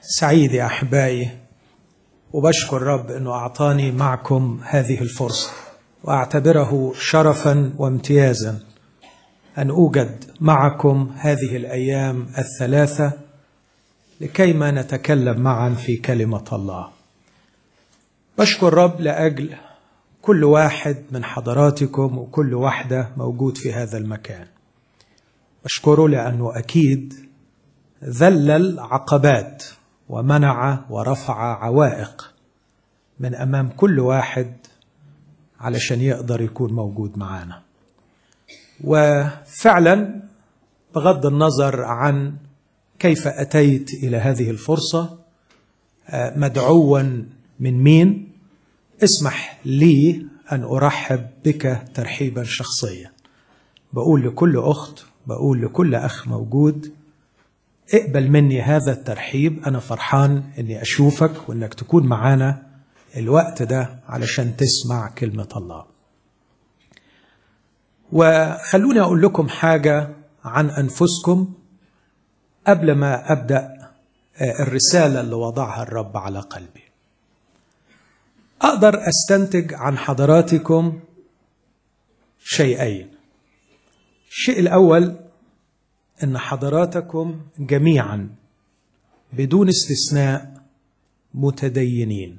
سعيد يا احبائي وبشكر رب انه اعطاني معكم هذه الفرصه واعتبره شرفا وامتيازا ان اوجد معكم هذه الايام الثلاثه لكيما نتكلم معا في كلمه الله بشكر رب لاجل كل واحد من حضراتكم وكل واحده موجود في هذا المكان بشكره لانه اكيد ذلل عقبات ومنع ورفع عوائق من امام كل واحد علشان يقدر يكون موجود معانا وفعلا بغض النظر عن كيف اتيت الى هذه الفرصه مدعوا من مين اسمح لي ان ارحب بك ترحيبا شخصيا بقول لكل اخت بقول لكل اخ موجود اقبل مني هذا الترحيب انا فرحان اني اشوفك وانك تكون معانا الوقت ده علشان تسمع كلمه الله وخلوني اقول لكم حاجه عن انفسكم قبل ما ابدا الرساله اللي وضعها الرب على قلبي اقدر استنتج عن حضراتكم شيئين الشيء الاول ان حضراتكم جميعا بدون استثناء متدينين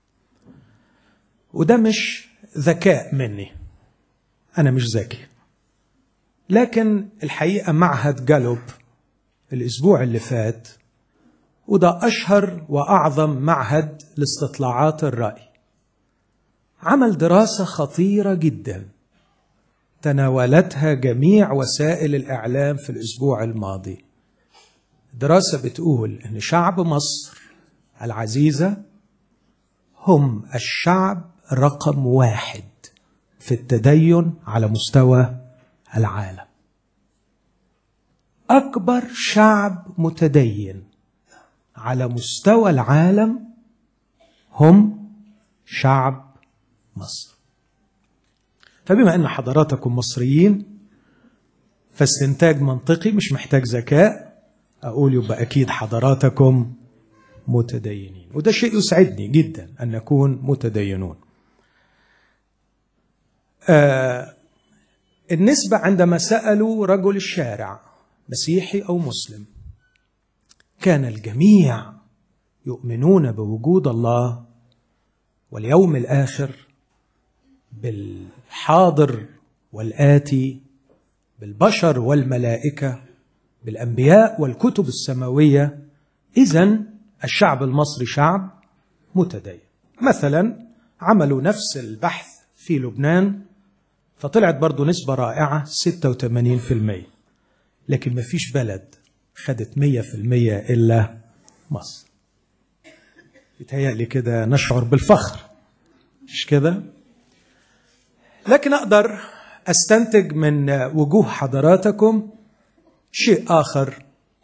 وده مش ذكاء مني انا مش ذكي لكن الحقيقه معهد جالوب الاسبوع اللي فات وده اشهر واعظم معهد لاستطلاعات الراي عمل دراسه خطيره جدا تناولتها جميع وسائل الاعلام في الاسبوع الماضي دراسه بتقول ان شعب مصر العزيزه هم الشعب رقم واحد في التدين على مستوى العالم اكبر شعب متدين على مستوى العالم هم شعب مصر فبما ان حضراتكم مصريين فاستنتاج منطقي مش محتاج ذكاء اقول يبقى اكيد حضراتكم متدينين وده شيء يسعدني جدا ان نكون متدينون آه النسبة عندما سألوا رجل الشارع مسيحي أو مسلم كان الجميع يؤمنون بوجود الله واليوم الآخر بالحاضر والآتي بالبشر والملائكة بالأنبياء والكتب السماوية إذا الشعب المصري شعب متدين مثلا عملوا نفس البحث في لبنان فطلعت برضو نسبة رائعة 86% لكن ما فيش بلد خدت 100% إلا مصر يتهيألي كده نشعر بالفخر مش كده لكن أقدر أستنتج من وجوه حضراتكم شيء آخر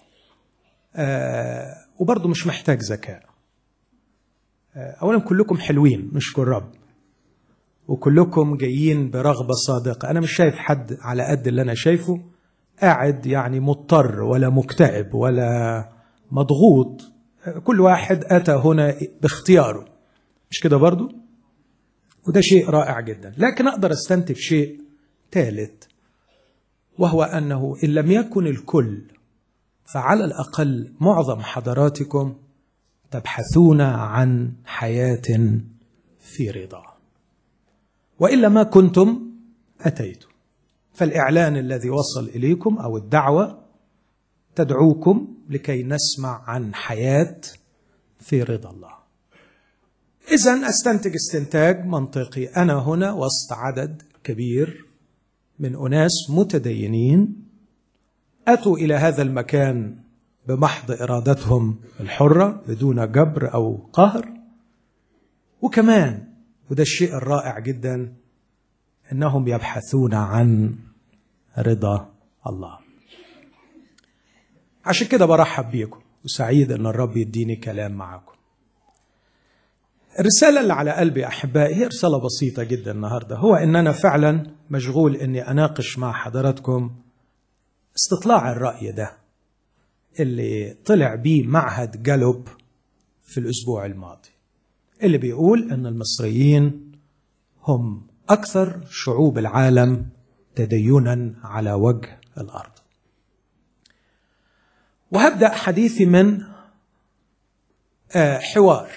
آه وبرضه مش محتاج ذكاء آه أولا كلكم حلوين نشكر رب وكلكم جايين برغبة صادقة أنا مش شايف حد على قد اللي أنا شايفه قاعد يعني مضطر ولا مكتئب ولا مضغوط كل واحد أتى هنا باختياره مش كده برضو وده شيء رائع جدا لكن أقدر أستنتج شيء ثالث وهو أنه إن لم يكن الكل فعلى الأقل معظم حضراتكم تبحثون عن حياة في رضا وإلا ما كنتم أتيتم فالإعلان الذي وصل إليكم أو الدعوة تدعوكم لكي نسمع عن حياة في رضا الله إذا أستنتج استنتاج منطقي أنا هنا وسط عدد كبير من أناس متدينين أتوا إلى هذا المكان بمحض إرادتهم الحرة بدون جبر أو قهر وكمان وده الشيء الرائع جدا انهم يبحثون عن رضا الله عشان كده برحب بيكم وسعيد ان الرب يديني كلام معكم الرساله اللي على قلبي احبائي هي رساله بسيطه جدا النهارده هو ان انا فعلا مشغول اني اناقش مع حضراتكم استطلاع الراي ده اللي طلع بيه معهد جالوب في الأسبوع الماضي اللي بيقول أن المصريين هم أكثر شعوب العالم تدينا على وجه الأرض وهبدأ حديثي من حوار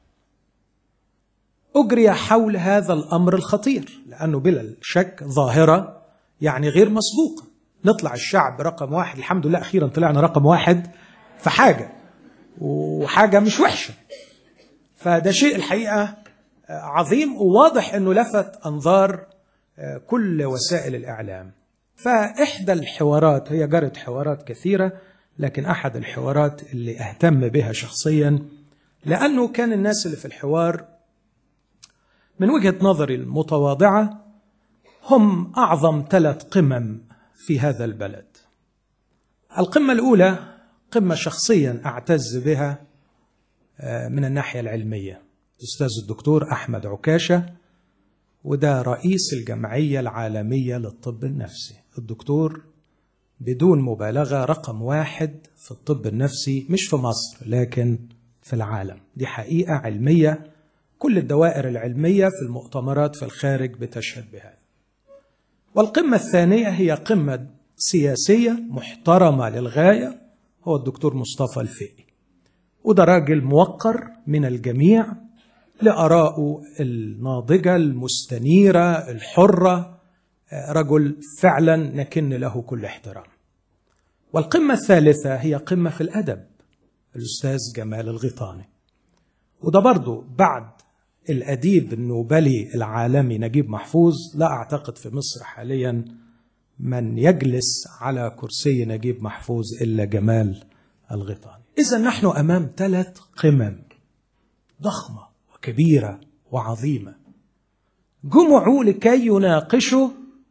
أجري حول هذا الأمر الخطير لأنه بلا شك ظاهرة يعني غير مسبوقة نطلع الشعب رقم واحد الحمد لله أخيرا طلعنا رقم واحد في حاجة وحاجة مش وحشة فده شيء الحقيقة عظيم وواضح أنه لفت أنظار كل وسائل الإعلام فإحدى الحوارات هي جرت حوارات كثيرة لكن أحد الحوارات اللي أهتم بها شخصيا لأنه كان الناس اللي في الحوار من وجهة نظري المتواضعة هم أعظم ثلاث قمم في هذا البلد القمة الأولى قمة شخصيا أعتز بها من الناحية العلمية الأستاذ الدكتور أحمد عكاشة وده رئيس الجمعية العالمية للطب النفسي الدكتور بدون مبالغة رقم واحد في الطب النفسي مش في مصر لكن في العالم دي حقيقة علمية كل الدوائر العلمية في المؤتمرات في الخارج بتشهد بهذا والقمة الثانية هي قمة سياسية محترمة للغاية هو الدكتور مصطفى الفقي وده راجل موقر من الجميع لآرائه الناضجة المستنيرة الحرة رجل فعلا نكن له كل احترام والقمة الثالثة هي قمة في الأدب الأستاذ جمال الغيطاني وده برضو بعد الأديب النوبلي العالمي نجيب محفوظ لا أعتقد في مصر حاليا من يجلس على كرسي نجيب محفوظ إلا جمال الغيطاني إذا نحن أمام ثلاث قمم ضخمة وكبيرة وعظيمة جمعوا لكي يناقشوا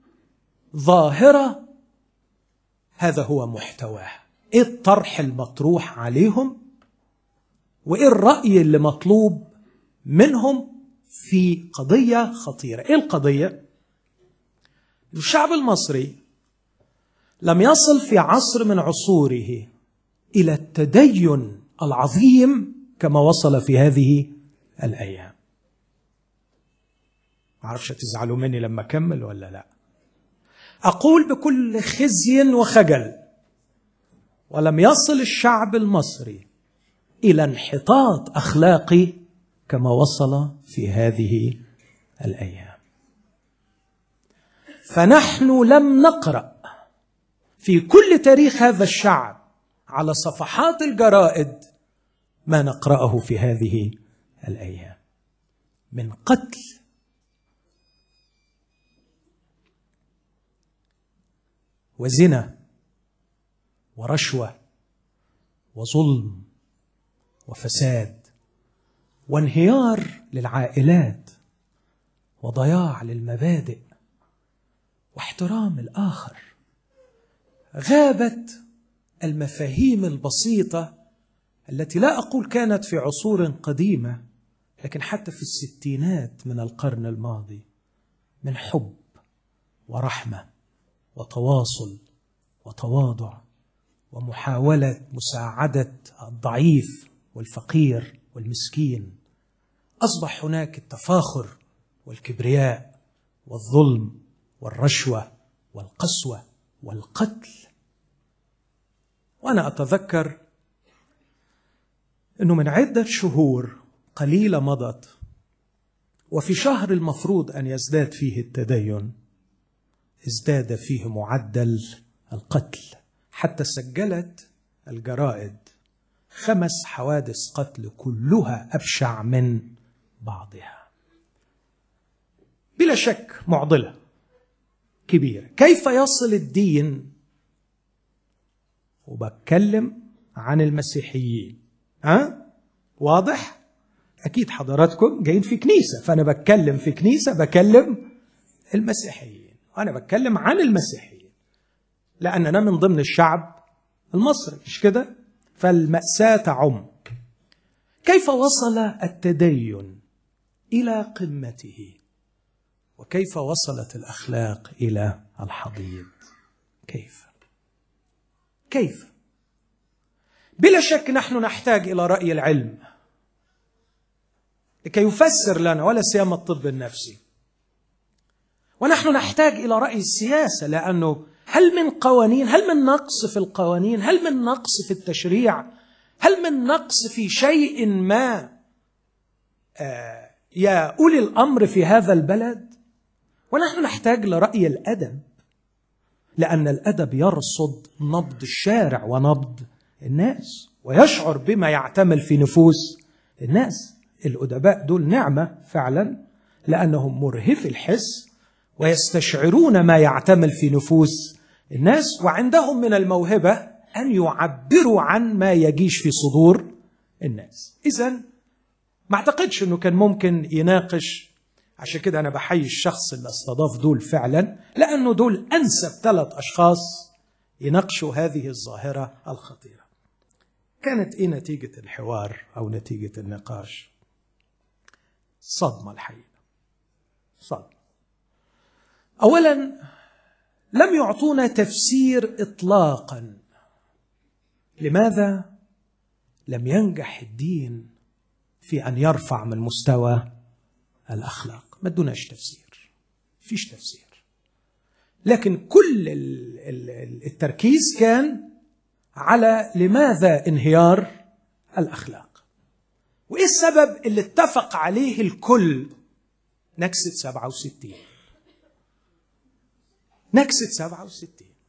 ظاهرة هذا هو محتواها ايه الطرح المطروح عليهم وايه الرأي اللي مطلوب منهم في قضية خطيرة ايه القضية الشعب المصري لم يصل في عصر من عصوره إلى التدين العظيم كما وصل في هذه الأيام معرفش تزعلوا مني لما أكمل ولا لا أقول بكل خزي وخجل ولم يصل الشعب المصري إلى انحطاط أخلاقي كما وصل في هذه الأيام فنحن لم نقرأ في كل تاريخ هذا الشعب على صفحات الجرائد ما نقرأه في هذه الأيام من قتل وزنا ورشوه وظلم وفساد وانهيار للعائلات وضياع للمبادئ واحترام الاخر غابت المفاهيم البسيطه التي لا اقول كانت في عصور قديمه لكن حتى في الستينات من القرن الماضي من حب ورحمه وتواصل وتواضع ومحاوله مساعده الضعيف والفقير والمسكين اصبح هناك التفاخر والكبرياء والظلم والرشوه والقسوه والقتل وانا اتذكر انه من عده شهور قليله مضت وفي شهر المفروض ان يزداد فيه التدين ازداد فيه معدل القتل حتى سجلت الجرائد خمس حوادث قتل كلها ابشع من بعضها بلا شك معضله كبيره كيف يصل الدين وبتكلم عن المسيحيين ها واضح اكيد حضراتكم جايين في كنيسه فانا بتكلم في كنيسه بكلم المسيحيين وانا بتكلم عن المسيحيين لاننا من ضمن الشعب المصري مش كده فالماساه تعم كيف وصل التدين الى قمته وكيف وصلت الاخلاق الى الحضيض كيف كيف بلا شك نحن نحتاج الى راي العلم لكي يفسر لنا ولا سيما الطب النفسي ونحن نحتاج الى راي السياسه لانه هل من قوانين هل من نقص في القوانين هل من نقص في التشريع هل من نقص في شيء ما آه يا اولي الامر في هذا البلد ونحن نحتاج لراي الادب لان الادب يرصد نبض الشارع ونبض الناس ويشعر بما يعتمل في نفوس الناس الادباء دول نعمه فعلا لانهم مرهفي الحس ويستشعرون ما يعتمل في نفوس الناس وعندهم من الموهبه ان يعبروا عن ما يجيش في صدور الناس اذا ما اعتقدش انه كان ممكن يناقش عشان كده انا بحيي الشخص اللي استضاف دول فعلا لانه دول انسب ثلاث اشخاص يناقشوا هذه الظاهره الخطيره كانت ايه نتيجه الحوار او نتيجه النقاش صدمه الحقيقه صدمه اولا لم يعطونا تفسير اطلاقا لماذا لم ينجح الدين في ان يرفع من مستوى الاخلاق ما ادوناش تفسير فيش تفسير لكن كل التركيز كان على لماذا انهيار الاخلاق وايه السبب اللي اتفق عليه الكل نكسه 67 نكسه 67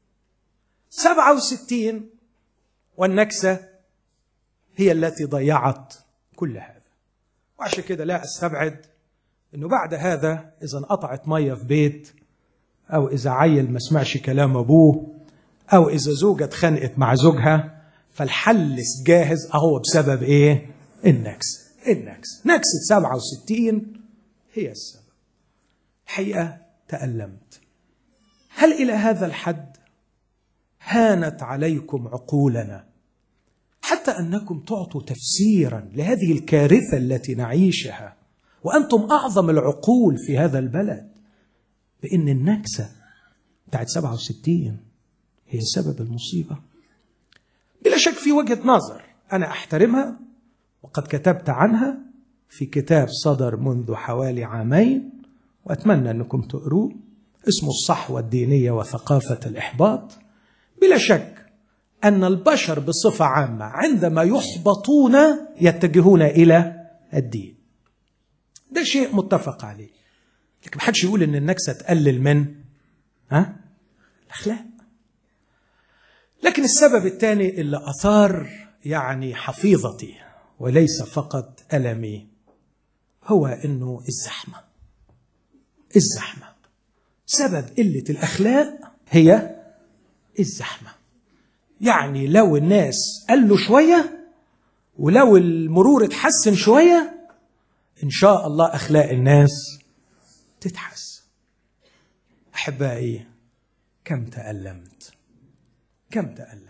67 والنكسه هي التي ضيعت كل هذا وعشان كده لا استبعد انه بعد هذا اذا انقطعت ميه في بيت او اذا عيل ما سمعش كلام ابوه او اذا زوجه اتخانقت مع زوجها فالحل جاهز اهو بسبب ايه النكس النكس نكسة 67 هي السبب الحقيقة تألمت هل إلى هذا الحد هانت عليكم عقولنا حتى أنكم تعطوا تفسيرا لهذه الكارثة التي نعيشها وأنتم أعظم العقول في هذا البلد بأن النكسة بتاعت 67 هي سبب المصيبة بلا شك في وجهة نظر أنا أحترمها وقد كتبت عنها في كتاب صدر منذ حوالي عامين وأتمنى أنكم تقروه اسمه الصحوة الدينية وثقافة الإحباط بلا شك أن البشر بصفة عامة عندما يحبطون يتجهون إلى الدين ده شيء متفق عليه لكن محدش يقول ان النكسه تقلل من ها الاخلاق لكن السبب الثاني اللي اثار يعني حفيظتي وليس فقط المي هو انه الزحمه الزحمه سبب قله الاخلاق هي الزحمه يعني لو الناس قالوا شويه ولو المرور اتحسن شويه ان شاء الله اخلاق الناس تتحسن احبائي كم تالمت كم تالمت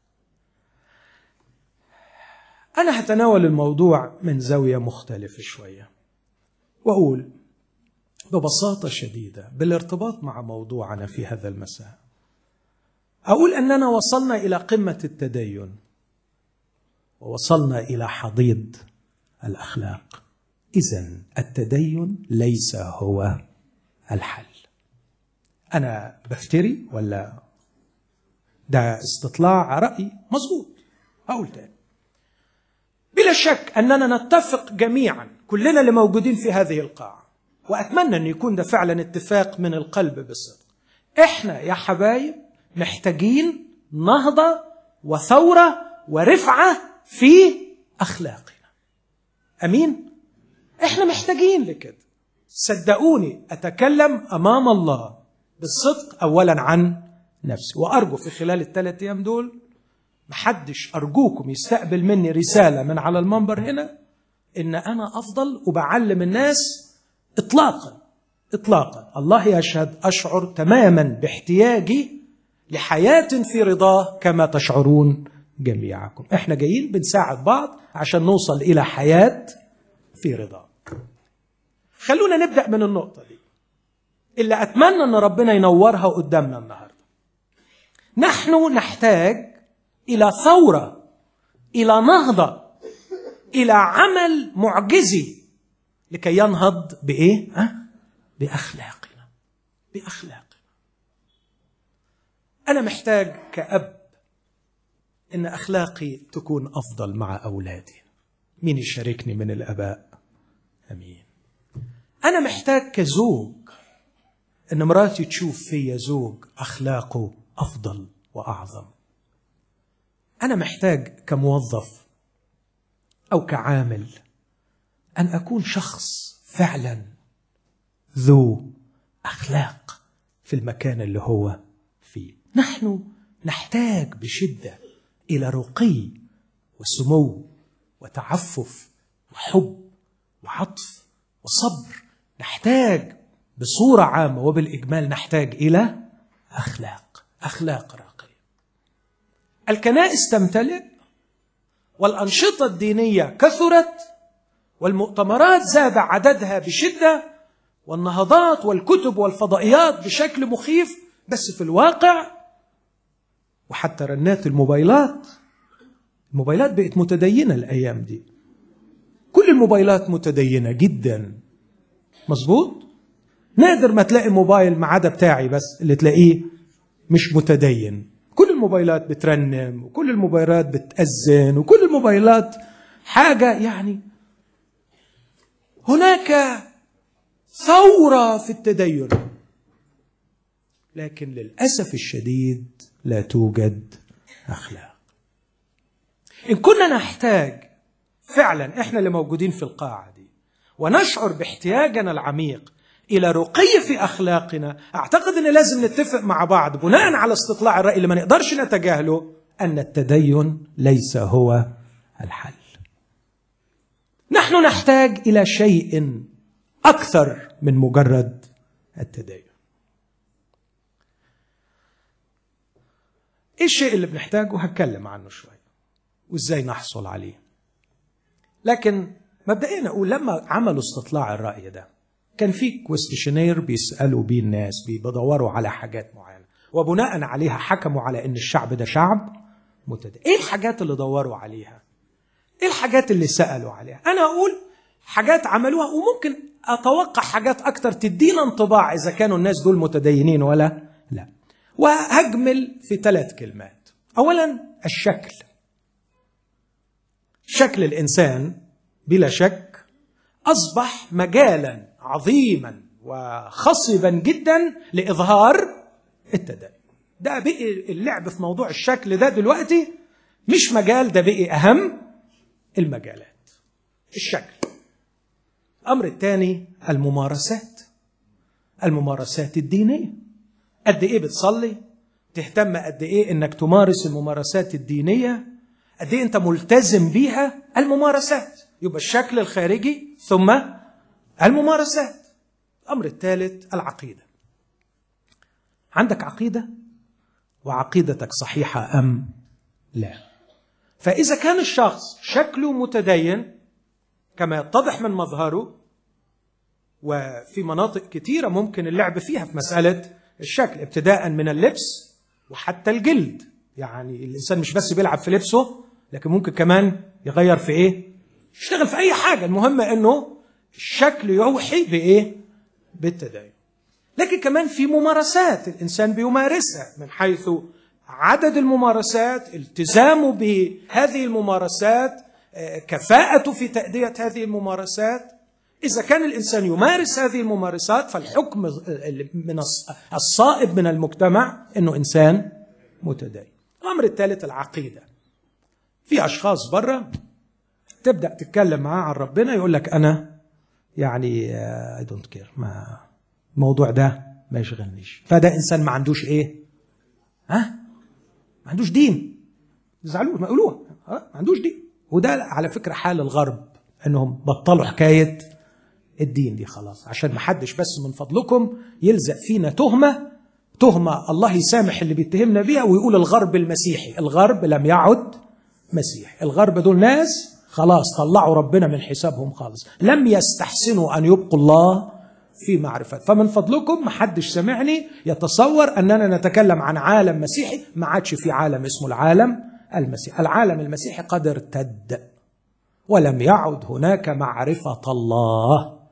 انا هتناول الموضوع من زاويه مختلفه شويه واقول ببساطه شديده بالارتباط مع موضوعنا في هذا المساء اقول اننا وصلنا الى قمه التدين ووصلنا الى حضيض الاخلاق اذا التدين ليس هو الحل انا بفتري ولا ده استطلاع راي مظبوط هقول تاني بلا شك اننا نتفق جميعا كلنا اللي موجودين في هذه القاعه واتمنى ان يكون ده فعلا اتفاق من القلب بصدق احنا يا حبايب محتاجين نهضه وثوره ورفعه في اخلاقنا امين احنا محتاجين لكده صدقوني اتكلم امام الله بالصدق اولا عن نفسي وارجو في خلال الثلاث ايام دول محدش ارجوكم يستقبل مني رساله من على المنبر هنا ان انا افضل وبعلم الناس اطلاقا اطلاقا الله يشهد اشعر تماما باحتياجي لحياه في رضاه كما تشعرون جميعكم احنا جايين بنساعد بعض عشان نوصل الى حياه في رضاه خلونا نبدا من النقطه دي اللي اتمنى ان ربنا ينورها قدامنا النهارده نحن نحتاج الى ثوره الى نهضه الى عمل معجزي لكي ينهض بايه ها باخلاقنا باخلاقنا انا محتاج كاب ان اخلاقي تكون افضل مع اولادي مين يشاركني من الاباء امين انا محتاج كزوج ان مراتي تشوف فيا زوج اخلاقه افضل واعظم انا محتاج كموظف او كعامل ان اكون شخص فعلا ذو اخلاق في المكان اللي هو فيه نحن نحتاج بشده الى رقي وسمو وتعفف وحب وعطف وصبر نحتاج بصوره عامه وبالاجمال نحتاج الى اخلاق اخلاق راقيه الكنائس تمتلئ والانشطه الدينيه كثرت والمؤتمرات زاد عددها بشده والنهضات والكتب والفضائيات بشكل مخيف بس في الواقع وحتى رنات الموبايلات الموبايلات بقت متدينه الايام دي كل الموبايلات متدينه جدا مظبوط نادر ما تلاقي موبايل ما عدا بتاعي بس اللي تلاقيه مش متدين كل الموبايلات بترنم وكل الموبايلات بتأذن وكل الموبايلات حاجة يعني هناك ثورة في التدين لكن للأسف الشديد لا توجد أخلاق إن كنا نحتاج فعلا إحنا اللي موجودين في القاعة دي ونشعر باحتياجنا العميق الى رقي في اخلاقنا اعتقد ان لازم نتفق مع بعض بناء على استطلاع الراي اللي ما نقدرش نتجاهله ان التدين ليس هو الحل نحن نحتاج الى شيء اكثر من مجرد التدين ايه الشيء اللي بنحتاجه هتكلم عنه شويه وازاي نحصل عليه لكن مبدئيا اقول لما عملوا استطلاع الراي ده كان في كويستشنير بيسالوا بيه الناس بيدوروا على حاجات معينه وبناء عليها حكموا على ان الشعب ده شعب متدين ايه الحاجات اللي دوروا عليها ايه الحاجات اللي سالوا عليها انا اقول حاجات عملوها وممكن اتوقع حاجات اكتر تدينا انطباع اذا كانوا الناس دول متدينين ولا لا وهجمل في ثلاث كلمات اولا الشكل شكل الانسان بلا شك اصبح مجالا عظيما وخصبا جدا لاظهار التدين ده بقي اللعب في موضوع الشكل ده دلوقتي مش مجال ده بقي اهم المجالات الشكل الامر الثاني الممارسات الممارسات الدينيه قد ايه بتصلي تهتم قد ايه انك تمارس الممارسات الدينيه قد ايه انت ملتزم بيها الممارسات يبقى الشكل الخارجي ثم الممارسات الامر الثالث العقيده عندك عقيده وعقيدتك صحيحه ام لا فاذا كان الشخص شكله متدين كما يتضح من مظهره وفي مناطق كثيره ممكن اللعب فيها في مساله الشكل ابتداء من اللبس وحتى الجلد يعني الانسان مش بس بيلعب في لبسه لكن ممكن كمان يغير في ايه يشتغل في اي حاجه المهم انه الشكل يوحي بايه بالتدين لكن كمان في ممارسات الانسان بيمارسها من حيث عدد الممارسات التزامه بهذه الممارسات كفاءته في تاديه هذه الممارسات اذا كان الانسان يمارس هذه الممارسات فالحكم من الصائب من المجتمع انه انسان متدين الامر الثالث العقيده في اشخاص بره تبدا تتكلم معاه عن ربنا يقول لك انا يعني اي دونت كير ما الموضوع ده ما يشغلنيش فده انسان ما عندوش ايه ها ما عندوش دين يزعلوه ما يقولوها ما عندوش دين وده على فكره حال الغرب انهم بطلوا حكايه الدين دي خلاص عشان ما حدش بس من فضلكم يلزق فينا تهمه تهمه الله يسامح اللي بيتهمنا بيها ويقول الغرب المسيحي الغرب لم يعد مسيحي الغرب دول ناس خلاص طلعوا ربنا من حسابهم خالص لم يستحسنوا ان يبقوا الله في معرفة فمن فضلكم ما حدش سمعني يتصور أننا نتكلم عن عالم مسيحي ما عادش في عالم اسمه العالم المسيحي العالم المسيحي قد ارتد ولم يعد هناك معرفة الله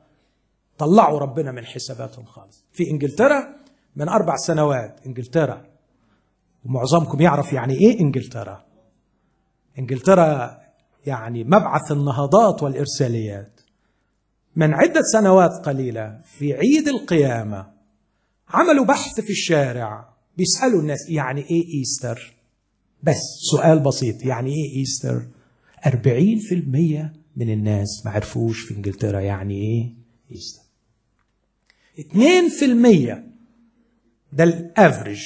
طلعوا ربنا من حساباتهم خالص في انجلترا من اربع سنوات انجلترا ومعظمكم يعرف يعني ايه انجلترا انجلترا يعني مبعث النهضات والارساليات من عده سنوات قليله في عيد القيامه عملوا بحث في الشارع بيسالوا الناس يعني ايه ايستر بس سؤال بسيط يعني ايه ايستر 40% من الناس ما عرفوش في انجلترا يعني ايه ايستر 2% ده الافريج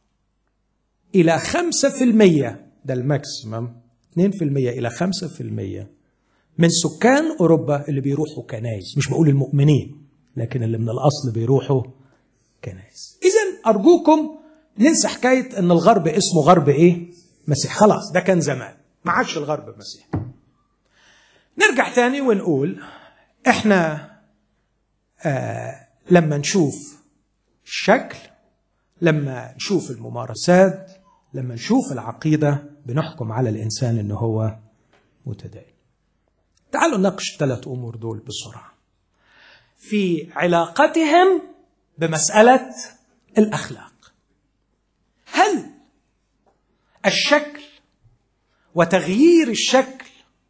الى 5% ده الماكسيمم 2% الى 5% من سكان اوروبا اللي بيروحوا كنايس مش بقول المؤمنين لكن اللي من الاصل بيروحوا كنايس اذا ارجوكم ننسى حكايه ان الغرب اسمه غرب ايه مسيح خلاص ده كان زمان ما عادش الغرب مسيح نرجع تاني ونقول احنا آه لما نشوف الشكل لما نشوف الممارسات لما نشوف العقيده بنحكم على الانسان انه هو متدين تعالوا نناقش الثلاث امور دول بسرعه في علاقتهم بمساله الاخلاق هل الشكل وتغيير الشكل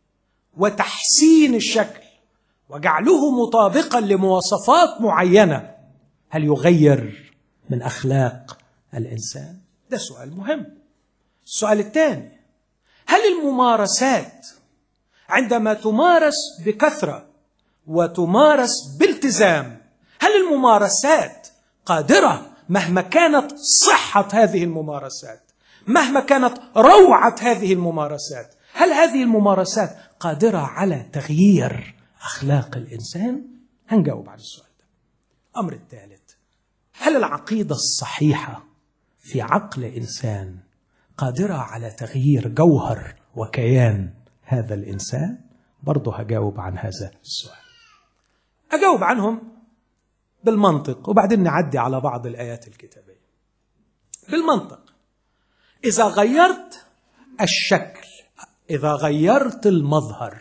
وتحسين الشكل وجعله مطابقا لمواصفات معينه هل يغير من اخلاق الانسان ده سؤال مهم السؤال الثاني هل الممارسات عندما تمارس بكثره وتمارس بالتزام هل الممارسات قادره مهما كانت صحه هذه الممارسات مهما كانت روعه هذه الممارسات هل هذه الممارسات قادره على تغيير اخلاق الانسان هنجاوب على السؤال ده الامر الثالث هل العقيده الصحيحه في عقل انسان قادره على تغيير جوهر وكيان هذا الانسان برضه هجاوب عن هذا السؤال اجاوب عنهم بالمنطق وبعدين نعدي على بعض الايات الكتابيه بالمنطق اذا غيرت الشكل اذا غيرت المظهر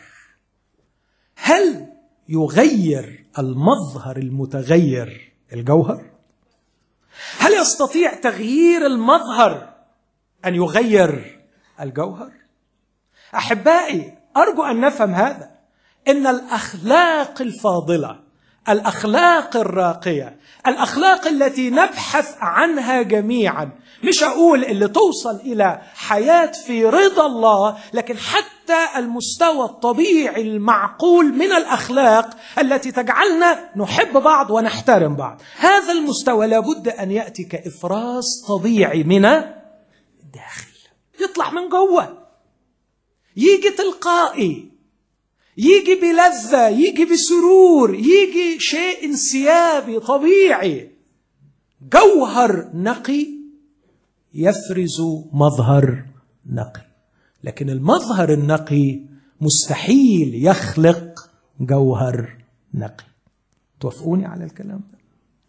هل يغير المظهر المتغير الجوهر هل يستطيع تغيير المظهر ان يغير الجوهر احبائي ارجو ان نفهم هذا ان الاخلاق الفاضله الاخلاق الراقيه الاخلاق التي نبحث عنها جميعا مش اقول اللي توصل الى حياه في رضا الله لكن حتى المستوى الطبيعي المعقول من الاخلاق التي تجعلنا نحب بعض ونحترم بعض هذا المستوى لابد ان ياتي كافراز طبيعي من الداخل يطلع من جوه يجي تلقائي يجي بلذة يجي بسرور يجي شيء انسيابي طبيعي جوهر نقي يفرز مظهر نقي لكن المظهر النقي مستحيل يخلق جوهر نقي توافقوني على الكلام ده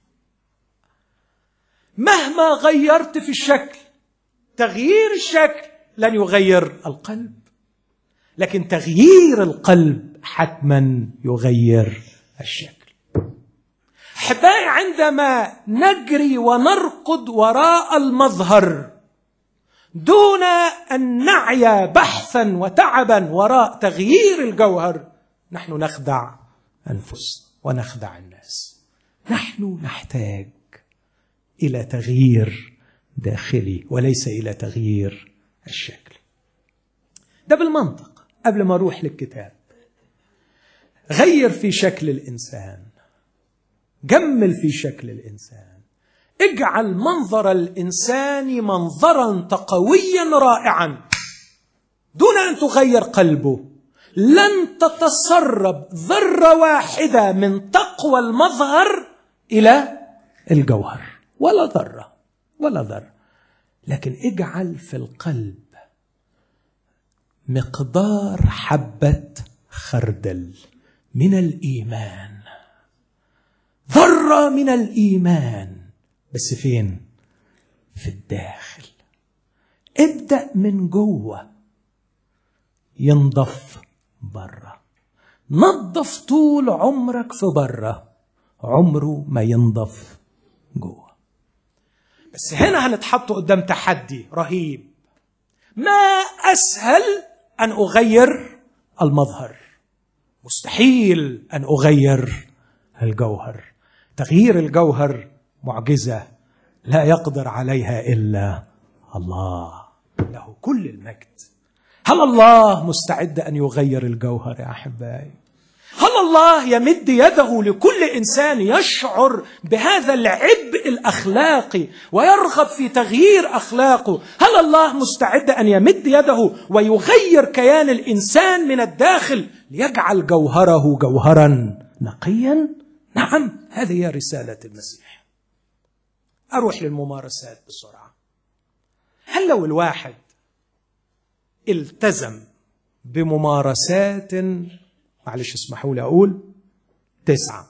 مهما غيرت في الشكل تغيير الشكل لن يغير القلب لكن تغيير القلب حتما يغير الشكل احبائي عندما نجري ونركض وراء المظهر دون ان نعي بحثا وتعبا وراء تغيير الجوهر نحن نخدع انفسنا ونخدع الناس نحن نحتاج الى تغيير داخلي وليس الى تغيير الشكل ده بالمنطق قبل ما اروح للكتاب غير في شكل الانسان جمل في شكل الانسان اجعل منظر الانسان منظرا تقويا رائعا دون ان تغير قلبه لن تتسرب ذره واحده من تقوى المظهر الى الجوهر ولا ذره ولا ذره لكن اجعل في القلب مقدار حبه خردل من الايمان ذره من الايمان بس فين في الداخل ابدا من جوه ينضف بره نظف طول عمرك في بره عمره ما ينضف جوه بس هنا هنتحط قدام تحدي رهيب ما اسهل ان اغير المظهر مستحيل ان اغير الجوهر تغيير الجوهر معجزه لا يقدر عليها الا الله له كل المجد هل الله مستعد ان يغير الجوهر يا احبائي هل الله يمد يده لكل انسان يشعر بهذا العبء الاخلاقي ويرغب في تغيير اخلاقه هل الله مستعد ان يمد يده ويغير كيان الانسان من الداخل ليجعل جوهره جوهرا نقيا نعم هذه هي رساله المسيح اروح للممارسات بسرعه هل لو الواحد التزم بممارسات معلش اسمحوا لي اقول تسعه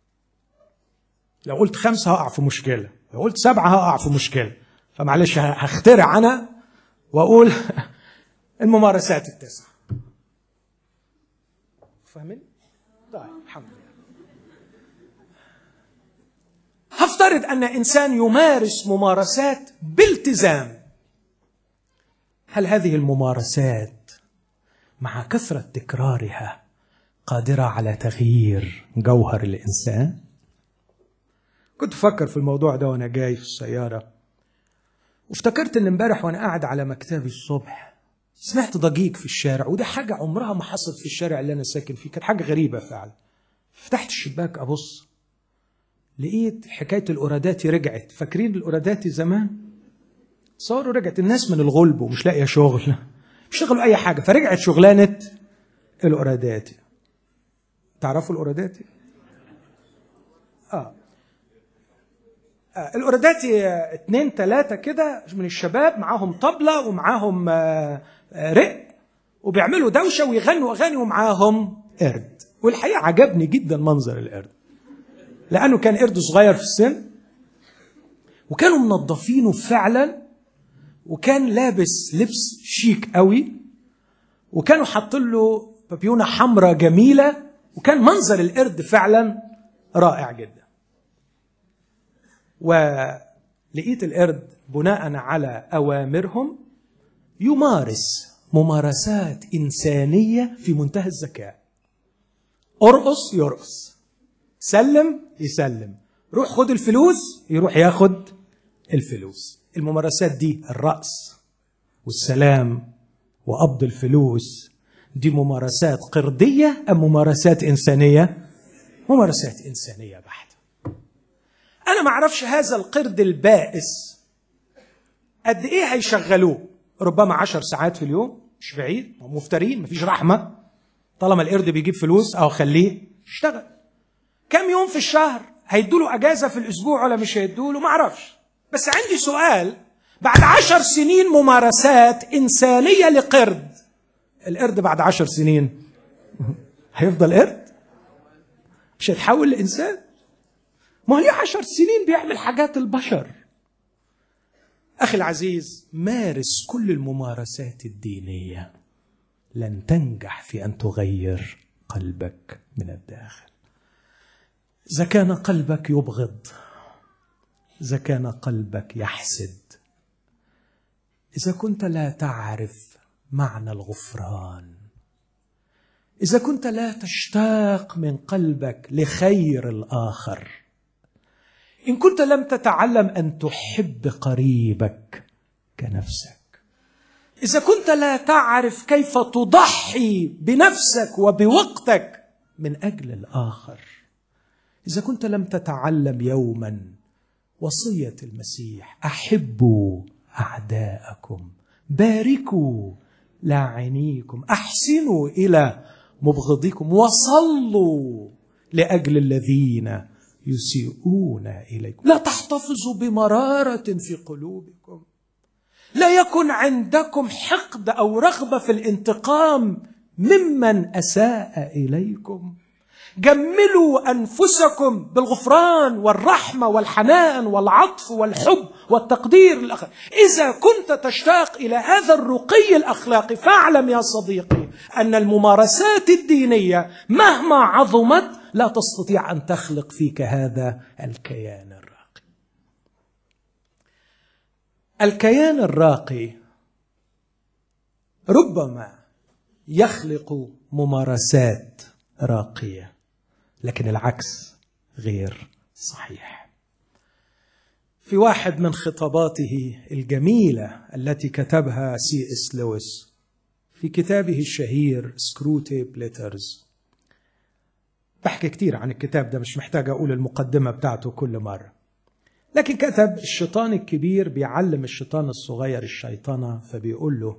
لو قلت خمسه هقع في مشكله لو قلت سبعه هقع في مشكله فمعلش هخترع انا واقول الممارسات التسعه فاهمين؟ طيب الحمد لله هفترض ان انسان يمارس ممارسات بالتزام هل هذه الممارسات مع كثره تكرارها قادره على تغيير جوهر الانسان كنت افكر في الموضوع ده وانا جاي في السياره وافتكرت ان امبارح وانا قاعد على مكتبي الصبح سمعت ضجيج في الشارع وده حاجه عمرها ما حصلت في الشارع اللي انا ساكن فيه كانت حاجه غريبه فعلا فتحت الشباك ابص لقيت حكايه الاوراداتي رجعت فاكرين الاوراداتي زمان صاروا رجعت الناس من الغلب ومش لاقيه شغل مش شغلوا اي حاجه فرجعت شغلانه الاوراداتي تعرفوا الاوراداتي اه آه، الاوراداتي آه، اتنين تلاتة كده من الشباب معاهم طبلة ومعاهم آه، آه، رق وبيعملوا دوشة ويغنوا أغاني ومعاهم قرد والحقيقة عجبني جدا منظر القرد لأنه كان قرد صغير في السن وكانوا منظفينه فعلا وكان لابس لبس شيك قوي وكانوا حاطين له بابيونه حمراء جميله وكان منظر القرد فعلا رائع جدا ولقيت القرد بناء على اوامرهم يمارس ممارسات انسانيه في منتهى الذكاء ارقص يرقص سلم يسلم روح خد الفلوس يروح ياخد الفلوس الممارسات دي الرأس والسلام وقبض الفلوس دي ممارسات قردية أم ممارسات إنسانية؟ ممارسات إنسانية بحتة أنا ما أعرفش هذا القرد البائس قد إيه هيشغلوه ربما عشر ساعات في اليوم مش بعيد مفترين مفيش رحمة طالما القرد بيجيب فلوس أو خليه يشتغل كم يوم في الشهر هيدوله أجازة في الأسبوع ولا مش هيدوله ما أعرفش بس عندي سؤال بعد عشر سنين ممارسات إنسانية لقرد القرد بعد عشر سنين هيفضل قرد مش هيتحول لإنسان ما هو ليه عشر سنين بيعمل حاجات البشر أخي العزيز مارس كل الممارسات الدينية لن تنجح في أن تغير قلبك من الداخل إذا كان قلبك يبغض إذا كان قلبك يحسد إذا كنت لا تعرف معنى الغفران إذا كنت لا تشتاق من قلبك لخير الآخر إن كنت لم تتعلم أن تحب قريبك كنفسك إذا كنت لا تعرف كيف تضحي بنفسك وبوقتك من أجل الآخر إذا كنت لم تتعلم يوما وصية المسيح أحبوا أعداءكم باركوا لاعنيكم أحسنوا إلى مبغضيكم وصلوا لأجل الذين يسيئون إليكم لا تحتفظوا بمرارة في قلوبكم لا يكن عندكم حقد أو رغبة في الانتقام ممن أساء إليكم جملوا انفسكم بالغفران والرحمه والحنان والعطف والحب والتقدير للاخر اذا كنت تشتاق الى هذا الرقي الاخلاقي فاعلم يا صديقي ان الممارسات الدينيه مهما عظمت لا تستطيع ان تخلق فيك هذا الكيان الراقي الكيان الراقي ربما يخلق ممارسات راقيه لكن العكس غير صحيح في واحد من خطاباته الجميله التي كتبها سي اس لويس في كتابه الشهير سكروتيب ليترز بحكي كتير عن الكتاب ده مش محتاج اقول المقدمه بتاعته كل مره لكن كتب الشيطان الكبير بيعلم الشيطان الصغير الشيطنه فبيقول له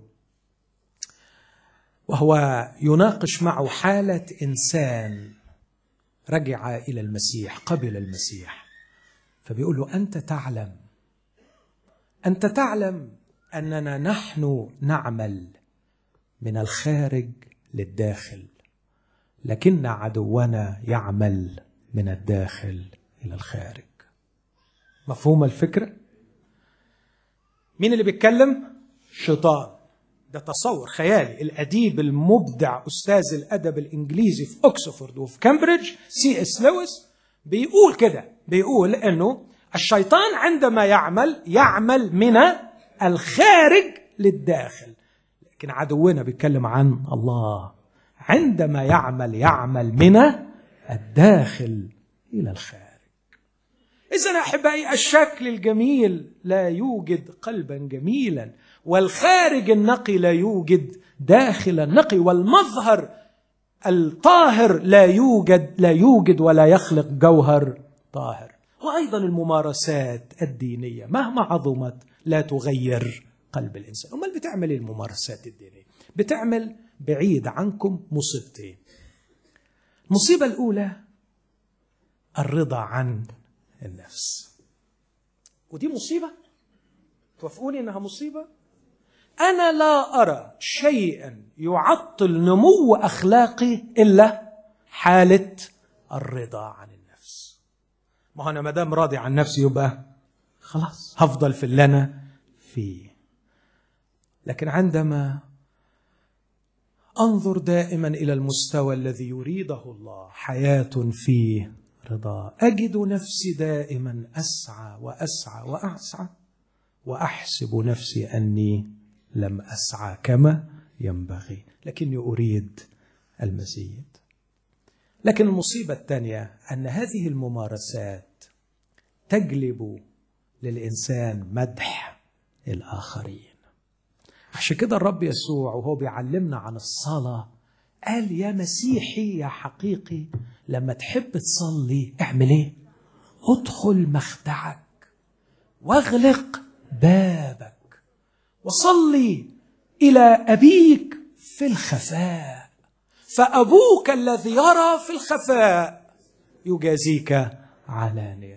وهو يناقش معه حاله انسان رجع الى المسيح قبل المسيح فبيقول له انت تعلم انت تعلم اننا نحن نعمل من الخارج للداخل لكن عدونا يعمل من الداخل الى الخارج مفهوم الفكره مين اللي بيتكلم شيطان ده تصور خيالي الأديب المبدع أستاذ الأدب الإنجليزي في أكسفورد وفي كامبريدج سي اس لويس بيقول كده بيقول أنه الشيطان عندما يعمل يعمل من الخارج للداخل لكن عدونا بيتكلم عن الله عندما يعمل يعمل من الداخل إلى الخارج إذا أحبائي الشكل الجميل لا يوجد قلبا جميلا والخارج النقي لا يوجد داخل النقي والمظهر الطاهر لا يوجد لا يوجد ولا يخلق جوهر طاهر وايضا الممارسات الدينيه مهما عظمت لا تغير قلب الانسان امال بتعمل ايه الممارسات الدينيه بتعمل بعيد عنكم مصيبتين المصيبه الاولى الرضا عن النفس ودي مصيبه توافقوني انها مصيبه انا لا ارى شيئا يعطل نمو اخلاقي الا حاله الرضا عن النفس ما هو انا ما دام راضي عن نفسي يبقى خلاص هفضل في اللي انا فيه لكن عندما انظر دائما الى المستوى الذي يريده الله حياه فيه رضا اجد نفسي دائما اسعى واسعى واسعى واحسب نفسي اني لم اسعى كما ينبغي لكني اريد المزيد لكن المصيبه الثانيه ان هذه الممارسات تجلب للانسان مدح الاخرين عشان كده الرب يسوع وهو بيعلمنا عن الصلاه قال يا مسيحي يا حقيقي لما تحب تصلي اعمل ايه ادخل مخدعك واغلق بابك وصلي الى ابيك في الخفاء فابوك الذي يرى في الخفاء يجازيك علانيه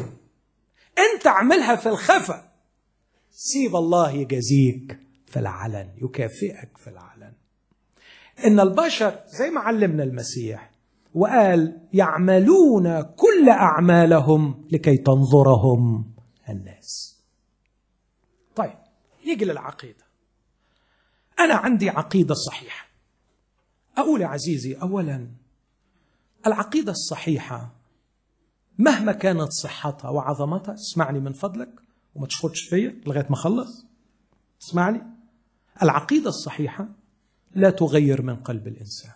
انت اعملها في الخفاء سيب الله يجازيك في العلن يكافئك في العلن ان البشر زي ما علمنا المسيح وقال يعملون كل اعمالهم لكي تنظرهم الناس طيب يجي للعقيده انا عندي عقيده صحيحه اقول يا عزيزي اولا العقيده الصحيحه مهما كانت صحتها وعظمتها اسمعني من فضلك وما تشخطش فيا لغايه ما اخلص اسمعني العقيده الصحيحه لا تغير من قلب الانسان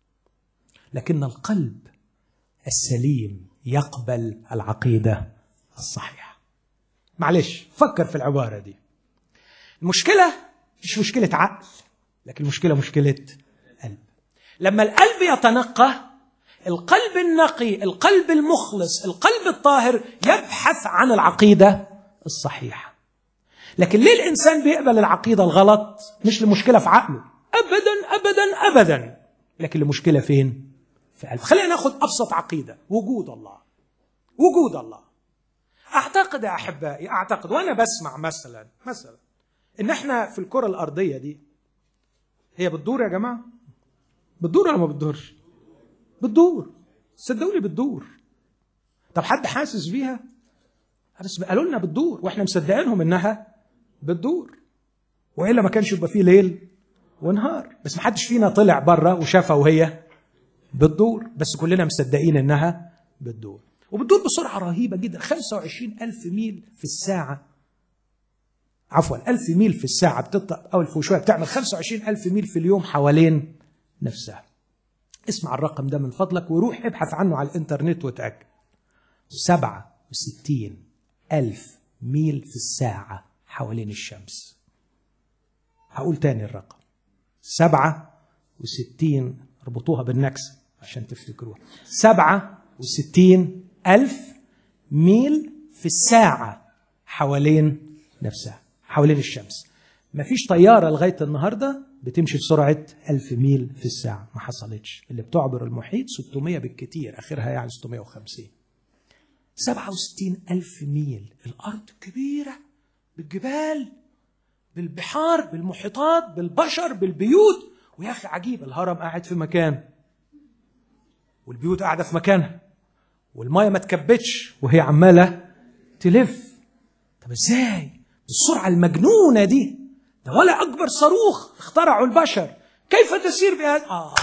لكن القلب السليم يقبل العقيده الصحيحه معلش فكر في العباره دي المشكله مش مشكله عقل لكن المشكله مشكله قلب لما القلب يتنقى القلب النقي القلب المخلص القلب الطاهر يبحث عن العقيده الصحيحه لكن ليه الانسان بيقبل العقيده الغلط مش المشكله في عقله ابدا ابدا ابدا لكن المشكله فين في قلبه خلينا ناخد ابسط عقيده وجود الله وجود الله اعتقد يا احبائي اعتقد وانا بسمع مثلا مثلا ان احنا في الكره الارضيه دي هي بتدور يا جماعه بتدور ولا ما بتدورش بتدور صدقوني بتدور طب حد حاسس بيها بس قالوا لنا بتدور واحنا مصدقينهم انها بتدور والا ما كانش يبقى فيه ليل ونهار بس ما حدش فينا طلع بره وشافها وهي بتدور بس كلنا مصدقين انها بتدور وبتدور بسرعه رهيبه جدا 25 الف ميل في الساعه عفوا 1000 ميل في الساعه بتطلع او الف وشويه بتعمل 25 الف ميل في اليوم حوالين نفسها اسمع الرقم ده من فضلك وروح ابحث عنه على الانترنت وتأكد 67 ألف ميل في الساعة حوالين الشمس هقول تاني الرقم 67 اربطوها بالنكس عشان تفتكروها 67 ألف ميل في الساعة حوالين نفسها حوالين الشمس مفيش طيارة لغاية النهاردة بتمشي بسرعة ألف ميل في الساعة ما حصلتش اللي بتعبر المحيط 600 بالكتير آخرها يعني 650 67 ألف ميل الأرض كبيرة بالجبال بالبحار بالمحيطات بالبشر بالبيوت ويا أخي عجيب الهرم قاعد في مكان والبيوت قاعدة في مكانها والمية ما تكبتش وهي عمالة تلف طب ازاي بالسرعة المجنونة دي ده ولا أكبر صاروخ اخترعه البشر كيف تسير بهذا آه.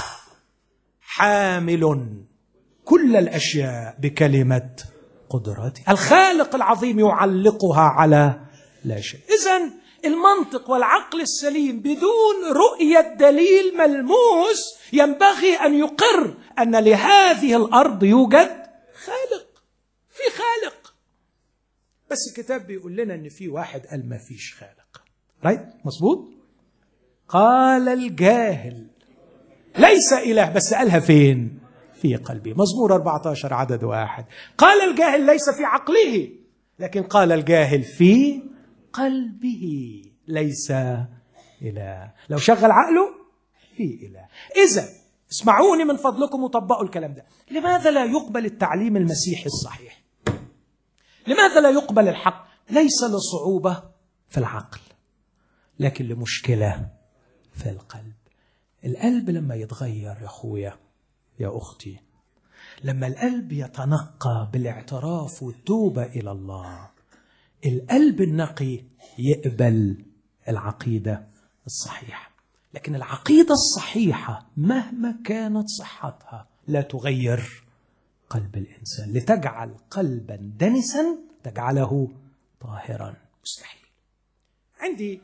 حامل كل الأشياء بكلمة قدرته الخالق العظيم يعلقها على لا شيء إذا المنطق والعقل السليم بدون رؤية دليل ملموس ينبغي أن يقر أن لهذه الأرض يوجد خالق في خالق بس الكتاب بيقول لنا أن في واحد قال ما فيش خالق رايت مظبوط قال الجاهل ليس إله بس قالها فين في قلبي مزمور 14 عدد واحد قال الجاهل ليس في عقله لكن قال الجاهل في قلبه ليس إله لو شغل عقله في إله إذا اسمعوني من فضلكم وطبقوا الكلام ده لماذا لا يقبل التعليم المسيحي الصحيح لماذا لا يقبل الحق ليس لصعوبة في العقل لكن لمشكلة في القلب القلب لما يتغير يا أخويا يا أختي لما القلب يتنقى بالاعتراف والتوبة إلى الله القلب النقي يقبل العقيدة الصحيحة لكن العقيدة الصحيحة مهما كانت صحتها لا تغير قلب الإنسان لتجعل قلبا دنسا تجعله طاهرا مستحيل عندي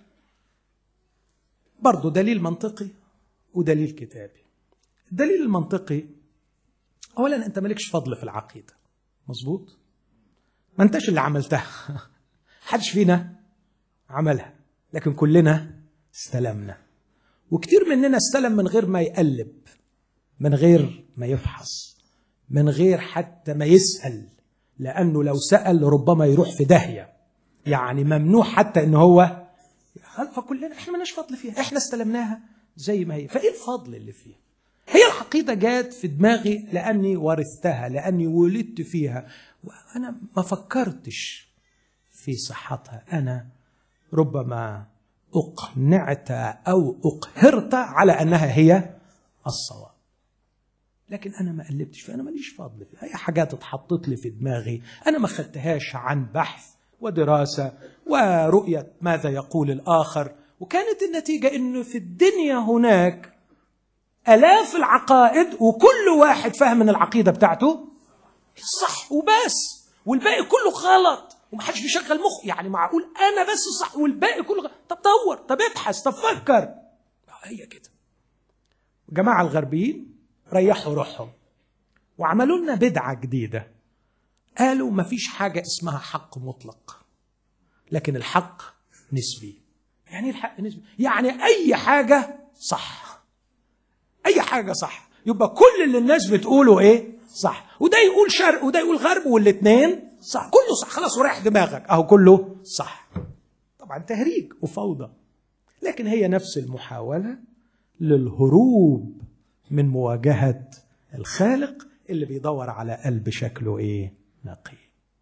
برضو دليل منطقي ودليل كتابي الدليل المنطقي اولا انت مالكش فضل في العقيده مظبوط ما انتش اللي عملتها حدش فينا عملها لكن كلنا استلمنا وكتير مننا استلم من غير ما يقلب من غير ما يفحص من غير حتى ما يسأل لأنه لو سأل ربما يروح في داهية يعني ممنوع حتى إن هو فكلنا احنا مالناش فضل فيها احنا استلمناها زي ما هي فايه الفضل اللي فيها هي العقيده جات في دماغي لاني ورثتها لاني ولدت فيها وانا ما فكرتش في صحتها انا ربما اقنعت او اقهرت على انها هي الصواب لكن انا ما قلبتش فانا ماليش فضل فيها هي حاجات اتحطت لي في دماغي انا ما خدتهاش عن بحث ودراسه ورؤيه ماذا يقول الاخر وكانت النتيجه انه في الدنيا هناك الاف العقائد وكل واحد فاهم ان العقيده بتاعته صح وبس والباقي كله غلط ومحدش بيشغل مخ يعني معقول انا بس صح والباقي كله غلط طب دور طب ابحث طب فكر هي كده الجماعه الغربيين ريحوا روحهم وعملوا لنا بدعه جديده قالوا ما فيش حاجه اسمها حق مطلق لكن الحق نسبي يعني الحق نسبي يعني اي حاجه صح اي حاجه صح يبقى كل اللي الناس بتقوله ايه صح وده يقول شرق وده يقول غرب والاثنين صح كله صح خلاص وريح دماغك اهو كله صح طبعا تهريج وفوضى لكن هي نفس المحاوله للهروب من مواجهه الخالق اللي بيدور على قلب شكله ايه نقي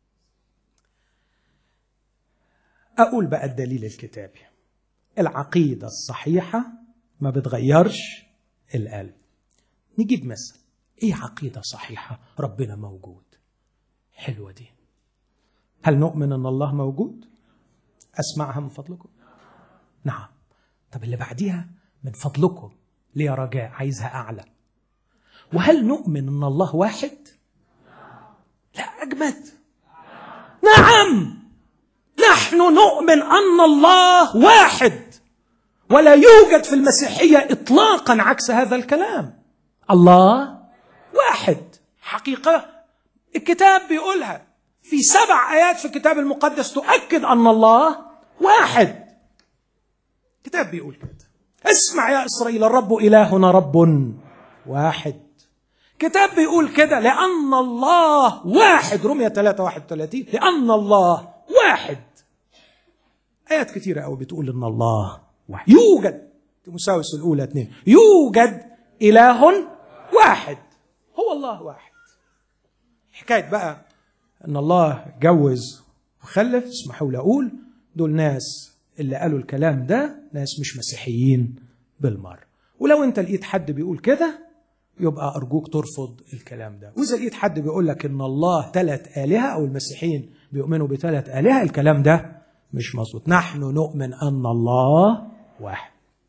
اقول بقى الدليل الكتابي العقيده الصحيحه ما بتغيرش القلب نجيب مثل ايه عقيده صحيحه ربنا موجود حلوه دي هل نؤمن ان الله موجود اسمعها من فضلكم نعم طب اللي بعديها من فضلكم ليه رجاء عايزها اعلى وهل نؤمن ان الله واحد لا اجمد نعم نحن نؤمن ان الله واحد ولا يوجد في المسيحيه اطلاقا عكس هذا الكلام الله واحد حقيقه الكتاب بيقولها في سبع ايات في الكتاب المقدس تؤكد ان الله واحد الكتاب بيقول كده اسمع يا اسرائيل الرب الهنا رب واحد كتاب بيقول كده لأن الله واحد رمية 3 31 لأن الله واحد آيات كثيرة قوي بتقول إن الله واحد يوجد تيموساوس الأولى اثنين يوجد إله واحد هو الله واحد حكاية بقى إن الله جوز وخلف اسمحوا لي أقول دول ناس اللي قالوا الكلام ده ناس مش مسيحيين بالمرة ولو أنت لقيت حد بيقول كده يبقى أرجوك ترفض الكلام ده وإذا لقيت حد بيقول لك إن الله ثلاث آلهة أو المسيحيين بيؤمنوا بثلاث آلهة الكلام ده مش مظبوط نحن نؤمن أن الله واحد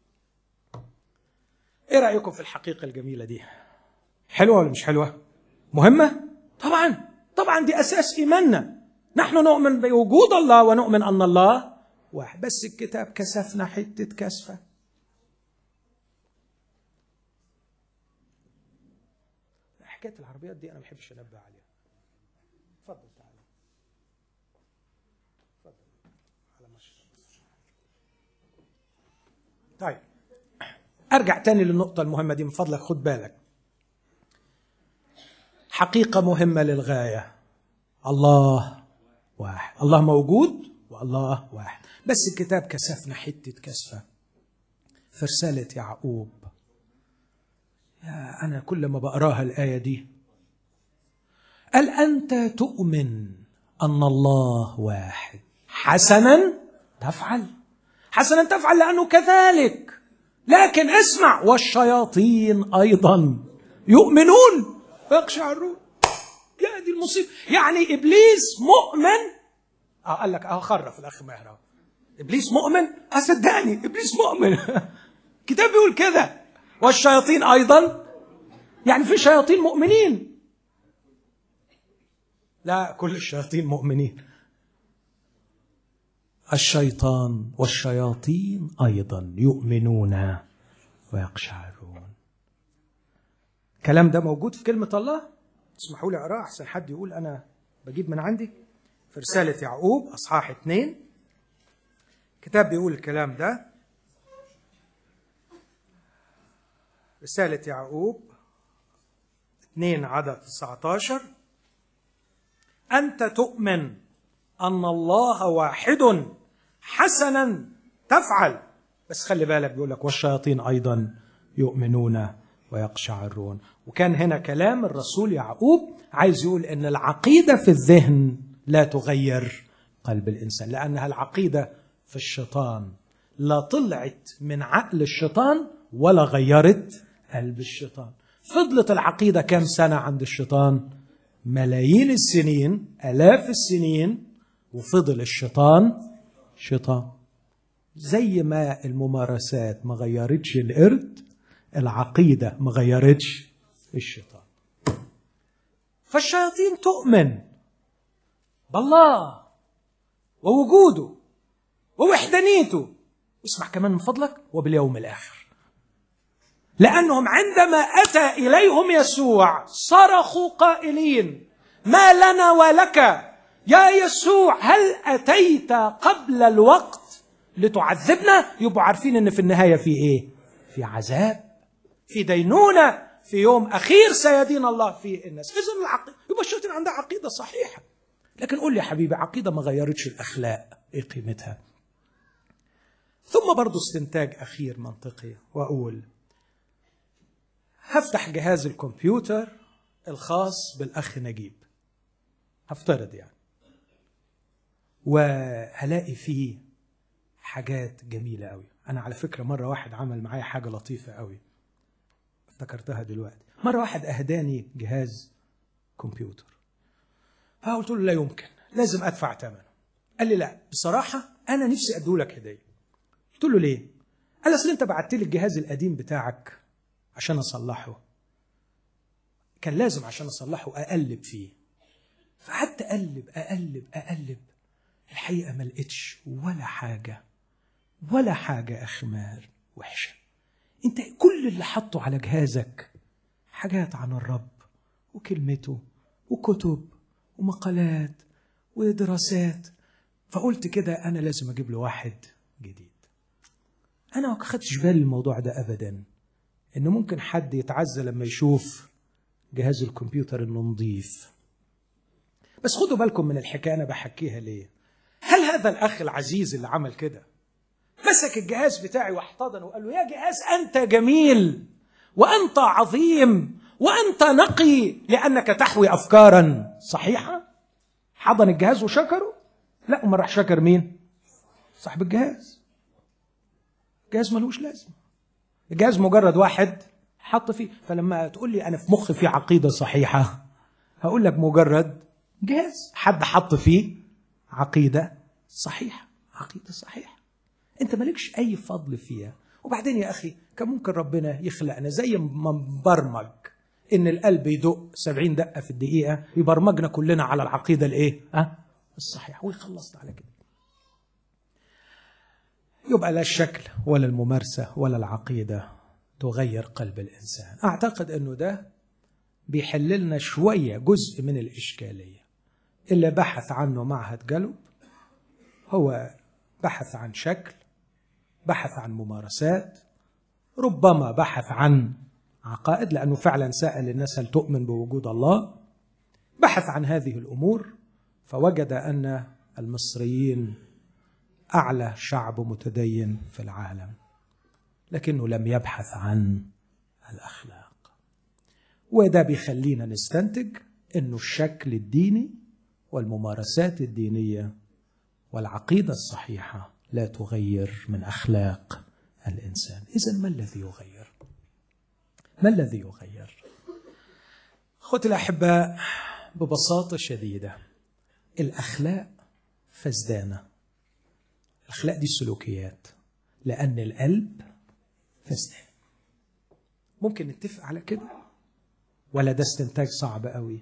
إيه رأيكم في الحقيقة الجميلة دي حلوة ولا مش حلوة مهمة طبعا طبعا دي أساس إيماننا نحن نؤمن بوجود الله ونؤمن أن الله واحد بس الكتاب كسفنا حتة كسفة حكايه العربيات دي انا ما بحبش انبه عليها اتفضل تعالى اتفضل على مشي طيب ارجع تاني للنقطه المهمه دي من فضلك خد بالك حقيقه مهمه للغايه الله واحد الله موجود والله واحد بس الكتاب كسفنا حته كسفه في رساله يعقوب يا أنا كل ما بقراها الآية دي قال أنت تؤمن أن الله واحد حسنا تفعل حسنا تفعل لأنه كذلك لكن اسمع والشياطين أيضا يؤمنون فيقشعرون يا دي المصيبة يعني إبليس مؤمن اه قال لك اه خرف الأخ ماهر إبليس مؤمن أصدقني إبليس مؤمن كتاب بيقول كده والشياطين ايضا يعني في شياطين مؤمنين لا كل الشياطين مؤمنين الشيطان والشياطين ايضا يؤمنون ويقشعرون الكلام ده موجود في كلمه الله اسمحوا لي اقراه احسن حد يقول انا بجيب من عندي في رساله يعقوب اصحاح اثنين كتاب بيقول الكلام ده رسالة يعقوب 2 عدد 19 أنت تؤمن أن الله واحد حسنا تفعل بس خلي بالك بيقول لك والشياطين أيضا يؤمنون ويقشعرون وكان هنا كلام الرسول يعقوب عايز يقول أن العقيدة في الذهن لا تغير قلب الإنسان لأنها العقيدة في الشيطان لا طلعت من عقل الشيطان ولا غيرت قلب الشيطان فضلت العقيدة كم سنة عند الشيطان ملايين السنين ألاف السنين وفضل الشيطان شيطان زي ما الممارسات ما غيرتش القرد العقيدة ما غيرتش الشيطان فالشياطين تؤمن بالله ووجوده ووحدانيته اسمع كمان من فضلك وباليوم الآخر لأنهم عندما أتى إليهم يسوع صرخوا قائلين ما لنا ولك يا يسوع هل أتيت قبل الوقت لتعذبنا يبقوا عارفين ان في النهاية في ايه في عذاب في دينونة في يوم أخير سيدين الله في الناس إذا العقيدة يبقى الشياطين عندها عقيدة صحيحة لكن قول لي يا حبيبي عقيدة ما غيرتش الأخلاق إيه قيمتها ثم برضو استنتاج أخير منطقي وأقول هفتح جهاز الكمبيوتر الخاص بالأخ نجيب هفترض يعني وهلاقي فيه حاجات جميلة قوي أنا على فكرة مرة واحد عمل معايا حاجة لطيفة قوي افتكرتها دلوقتي مرة واحد أهداني جهاز كمبيوتر فقلت له لا يمكن لازم أدفع ثمنه قال لي لا بصراحة أنا نفسي أدولك هدية قلت له ليه؟ قال أصل أنت بعت لي الجهاز القديم بتاعك عشان أصلحه كان لازم عشان اصلحه اقلب فيه فقعدت اقلب اقلب اقلب الحقيقه ما لقيتش ولا حاجه ولا حاجه اخي ماهر وحشه انت كل اللي حطه على جهازك حاجات عن الرب وكلمته وكتب ومقالات ودراسات فقلت كده انا لازم اجيب له واحد جديد انا ما خدتش بالي الموضوع ده ابدا ان ممكن حد يتعزى لما يشوف جهاز الكمبيوتر انه نظيف بس خدوا بالكم من الحكايه انا بحكيها ليه هل هذا الاخ العزيز اللي عمل كده مسك الجهاز بتاعي واحتضنه وقال له يا جهاز انت جميل وانت عظيم وانت نقي لانك تحوي افكارا صحيحه حضن الجهاز وشكره لا ما راح شكر مين صاحب الجهاز الجهاز ملوش لازمه الجهاز مجرد واحد حط فيه فلما تقول لي انا في مخي في عقيده صحيحه هقول لك مجرد جهاز حد حط فيه عقيده صحيحه عقيده صحيحه انت مالكش اي فضل فيها وبعدين يا اخي كان ممكن ربنا يخلقنا زي ما مبرمج ان القلب يدق 70 دقه في الدقيقه يبرمجنا كلنا على العقيده الايه ها الصحيحه ويخلصنا على كده يبقى لا الشكل ولا الممارسه ولا العقيده تغير قلب الانسان اعتقد انه ده بيحل لنا شويه جزء من الاشكاليه اللي بحث عنه معهد جلوب هو بحث عن شكل بحث عن ممارسات ربما بحث عن عقائد لانه فعلا سال الناس هل تؤمن بوجود الله بحث عن هذه الامور فوجد ان المصريين اعلى شعب متدين في العالم لكنه لم يبحث عن الاخلاق وده بيخلينا نستنتج انه الشكل الديني والممارسات الدينيه والعقيده الصحيحه لا تغير من اخلاق الانسان اذا ما الذي يغير ما الذي يغير اخوتي الاحباء ببساطه شديده الاخلاق فسدانه الاخلاق دي السلوكيات لان القلب فسدان ممكن نتفق على كده ولا ده استنتاج صعب قوي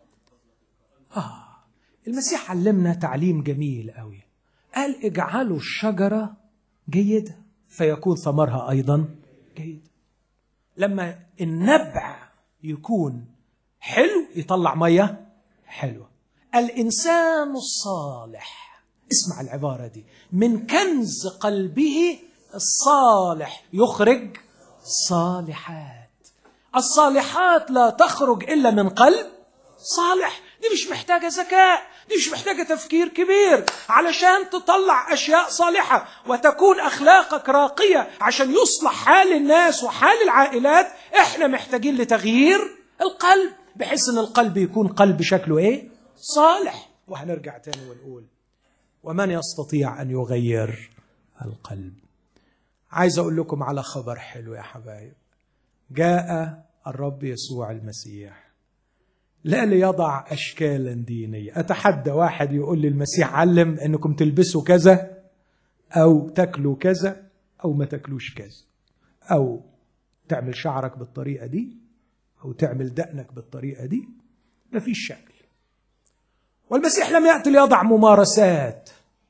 اه المسيح علمنا تعليم جميل قوي قال اجعلوا الشجره جيده فيكون ثمرها ايضا جيد لما النبع يكون حلو يطلع ميه حلوه الانسان الصالح اسمع العباره دي من كنز قلبه الصالح يخرج صالحات الصالحات لا تخرج الا من قلب صالح دي مش محتاجه ذكاء دي مش محتاجه تفكير كبير علشان تطلع اشياء صالحه وتكون اخلاقك راقيه عشان يصلح حال الناس وحال العائلات احنا محتاجين لتغيير القلب بحيث ان القلب يكون قلب شكله ايه صالح وهنرجع تاني ونقول ومن يستطيع ان يغير القلب عايز اقول لكم على خبر حلو يا حبايب جاء الرب يسوع المسيح لا ليضع اشكالا دينيه اتحدى واحد يقول لي المسيح علم انكم تلبسوا كذا او تاكلوا كذا او ما تاكلوش كذا او تعمل شعرك بالطريقه دي او تعمل دقنك بالطريقه دي مفيش شكل والمسيح لم ياتي ليضع ممارسات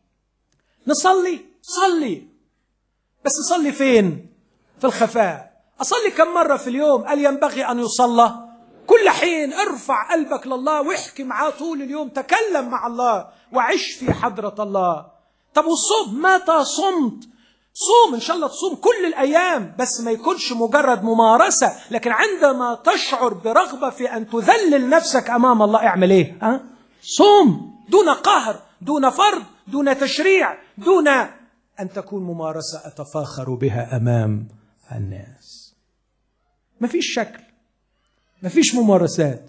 نصلي صلي بس صلي فين في الخفاء اصلي كم مره في اليوم قال ينبغي ان يصلى كل حين ارفع قلبك لله واحكي معاه طول اليوم تكلم مع الله وعش في حضرة الله طب والصوم متى صمت صوم ان شاء الله تصوم كل الايام بس ما يكونش مجرد ممارسه لكن عندما تشعر برغبه في ان تذلل نفسك امام الله اعمل ايه ها صوم دون قهر دون فرض دون تشريع دون ان تكون ممارسه اتفاخر بها امام الناس ما فيش شكل ما فيش ممارسات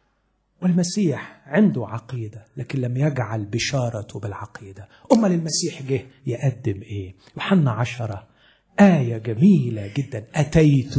والمسيح عنده عقيدة لكن لم يجعل بشارته بالعقيدة أمال المسيح جه يقدم إيه يوحنا عشرة آية جميلة جدا أتيت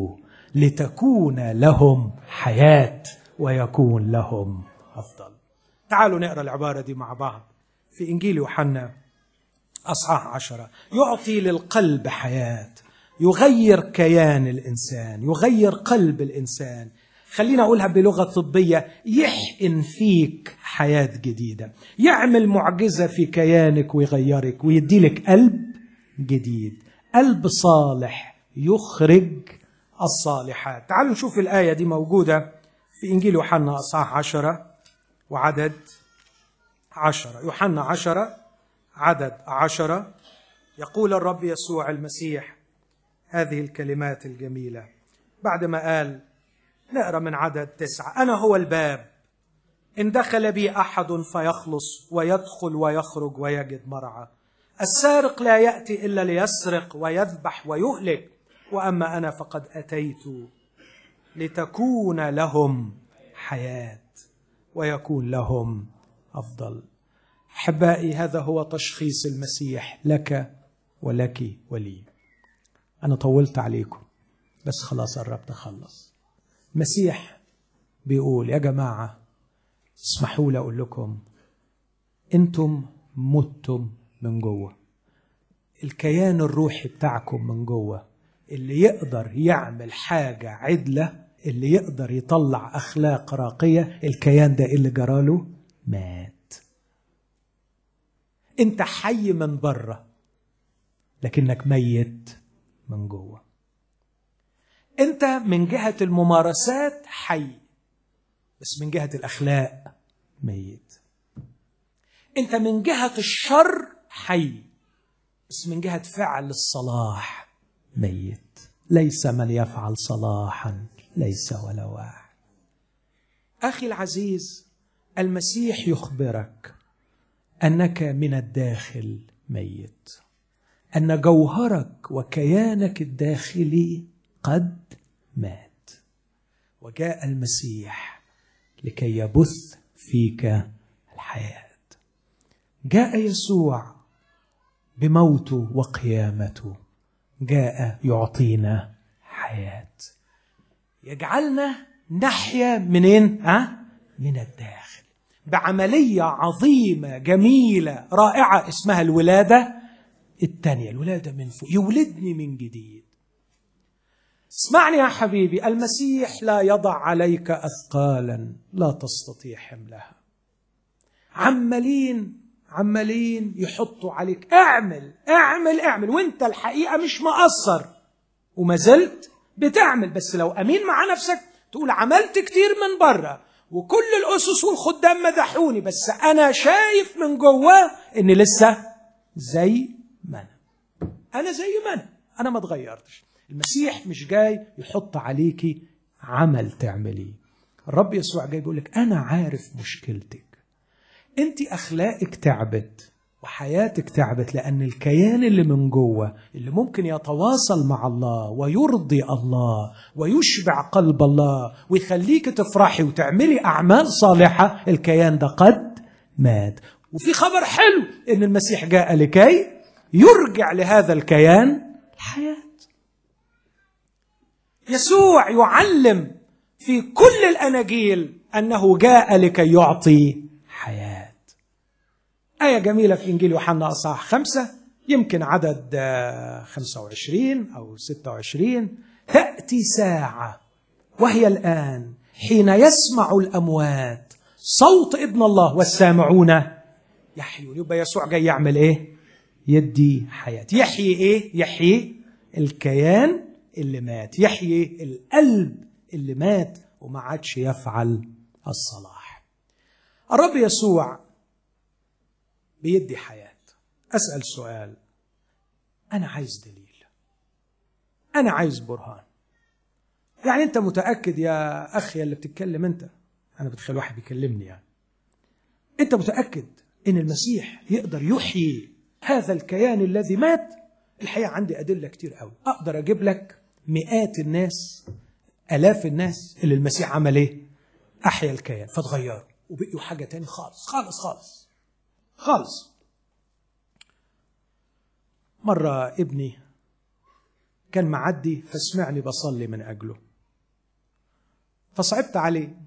لتكون لهم حياة ويكون لهم أفضل تعالوا نقرأ العبارة دي مع بعض في إنجيل يوحنا أصحاح عشرة يعطي للقلب حياة يغير كيان الإنسان يغير قلب الإنسان خلينا اقولها بلغه طبيه يحقن فيك حياه جديده يعمل معجزه في كيانك ويغيرك ويديلك قلب جديد قلب صالح يخرج الصالحات تعالوا نشوف الايه دي موجوده في انجيل يوحنا اصحاح عشرة وعدد عشرة يوحنا عشرة عدد عشرة يقول الرب يسوع المسيح هذه الكلمات الجميله بعد ما قال نقرا من عدد تسعه انا هو الباب ان دخل بي احد فيخلص ويدخل ويخرج ويجد مرعى السارق لا ياتي الا ليسرق ويذبح ويهلك واما انا فقد اتيت لتكون لهم حياه ويكون لهم افضل احبائي هذا هو تشخيص المسيح لك ولك ولي انا طولت عليكم بس خلاص قربت اخلص المسيح بيقول يا جماعه اسمحوا لي اقول لكم انتم متم من جوه الكيان الروحي بتاعكم من جوه اللي يقدر يعمل حاجه عدله اللي يقدر يطلع اخلاق راقيه الكيان ده اللي جراله مات انت حي من بره لكنك ميت من جوه انت من جهه الممارسات حي بس من جهه الاخلاق ميت انت من جهه الشر حي بس من جهه فعل الصلاح ميت ليس من يفعل صلاحا ليس ولا واحد اخي العزيز المسيح يخبرك انك من الداخل ميت ان جوهرك وكيانك الداخلي قد مات وجاء المسيح لكي يبث فيك الحياه جاء يسوع بموته وقيامته جاء يعطينا حياه يجعلنا نحيا منين ها من الداخل بعمليه عظيمه جميله رائعه اسمها الولاده الثانيه الولاده من فوق يولدني من جديد اسمعني يا حبيبي المسيح لا يضع عليك اثقالا لا تستطيع حملها عمالين عمالين يحطوا عليك اعمل اعمل اعمل وانت الحقيقه مش مقصر وما زلت بتعمل بس لو امين مع نفسك تقول عملت كتير من بره وكل الاسس والخدام مدحوني بس انا شايف من جوه اني لسه زي ما انا انا زي ما انا انا ما اتغيرتش المسيح مش جاي يحط عليكي عمل تعمليه الرب يسوع جاي بيقول لك انا عارف مشكلتك انت اخلاقك تعبت وحياتك تعبت لان الكيان اللي من جوه اللي ممكن يتواصل مع الله ويرضي الله ويشبع قلب الله ويخليك تفرحي وتعملي اعمال صالحه الكيان ده قد مات وفي خبر حلو ان المسيح جاء لكي يرجع لهذا الكيان الحياه يسوع يعلم في كل الاناجيل انه جاء لكي يعطي حياه آية جميلة في إنجيل يوحنا أصحاح خمسة يمكن عدد 25 أو 26 تأتي ساعة وهي الآن حين يسمع الأموات صوت ابن الله والسامعون يحيون يبقى يسوع جاي يعمل إيه؟ يدي حياة يحيي إيه؟ يحيي الكيان اللي مات يحيي القلب اللي مات وما عادش يفعل الصلاح الرب يسوع بيدي حياة أسأل سؤال أنا عايز دليل أنا عايز برهان يعني أنت متأكد يا أخي اللي بتتكلم أنت أنا بتخيل واحد بيكلمني يعني أنت متأكد إن المسيح يقدر يحيي هذا الكيان الذي مات الحقيقة عندي أدلة كتير قوي أقدر أجيب لك مئات الناس آلاف الناس اللي المسيح عمل إيه أحيا الكيان فتغيروا وبقيوا حاجة تاني خالص خالص خالص خالص مرة ابني كان معدي فسمعني بصلي من أجله فصعبت عليه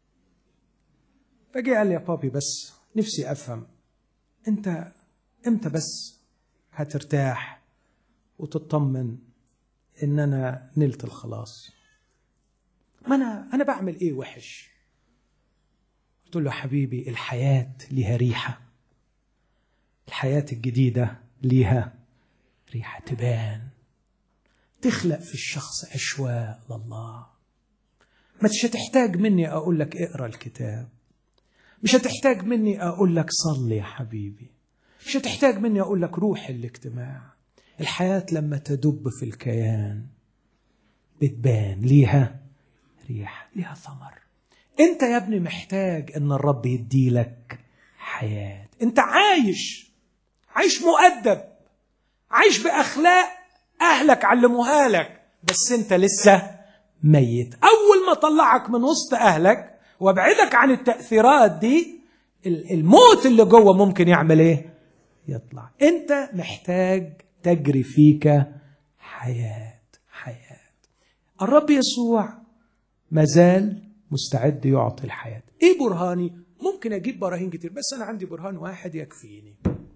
فجي قال لي يا بابي بس نفسي أفهم أنت إمتى بس هترتاح وتطمن إن أنا نلت الخلاص ما انا انا بعمل ايه وحش قلت له حبيبي الحياه ليها ريحه الحياه الجديده ليها ريحه تبان تخلق في الشخص اشواق لله ما مش هتحتاج مني اقول لك اقرا الكتاب مش هتحتاج مني اقول لك صلي يا حبيبي مش هتحتاج مني اقول لك روح الاجتماع الحياه لما تدب في الكيان بتبان ليها ريح ليها ثمر انت يا ابني محتاج ان الرب يديلك حياه انت عايش عايش مؤدب عايش باخلاق اهلك علموها لك بس انت لسه ميت اول ما طلعك من وسط اهلك وابعدك عن التاثيرات دي الموت اللي جوه ممكن يعمل ايه يطلع انت محتاج تجري فيك حياه حياه الرب يسوع مازال مستعد يعطي الحياه ايه برهاني ممكن اجيب براهين كتير بس انا عندي برهان واحد يكفيني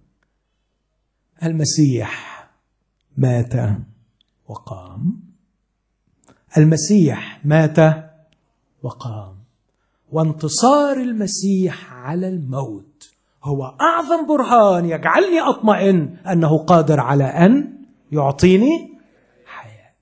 المسيح مات وقام المسيح مات وقام وانتصار المسيح على الموت هو اعظم برهان يجعلني اطمئن انه قادر على ان يعطيني حياه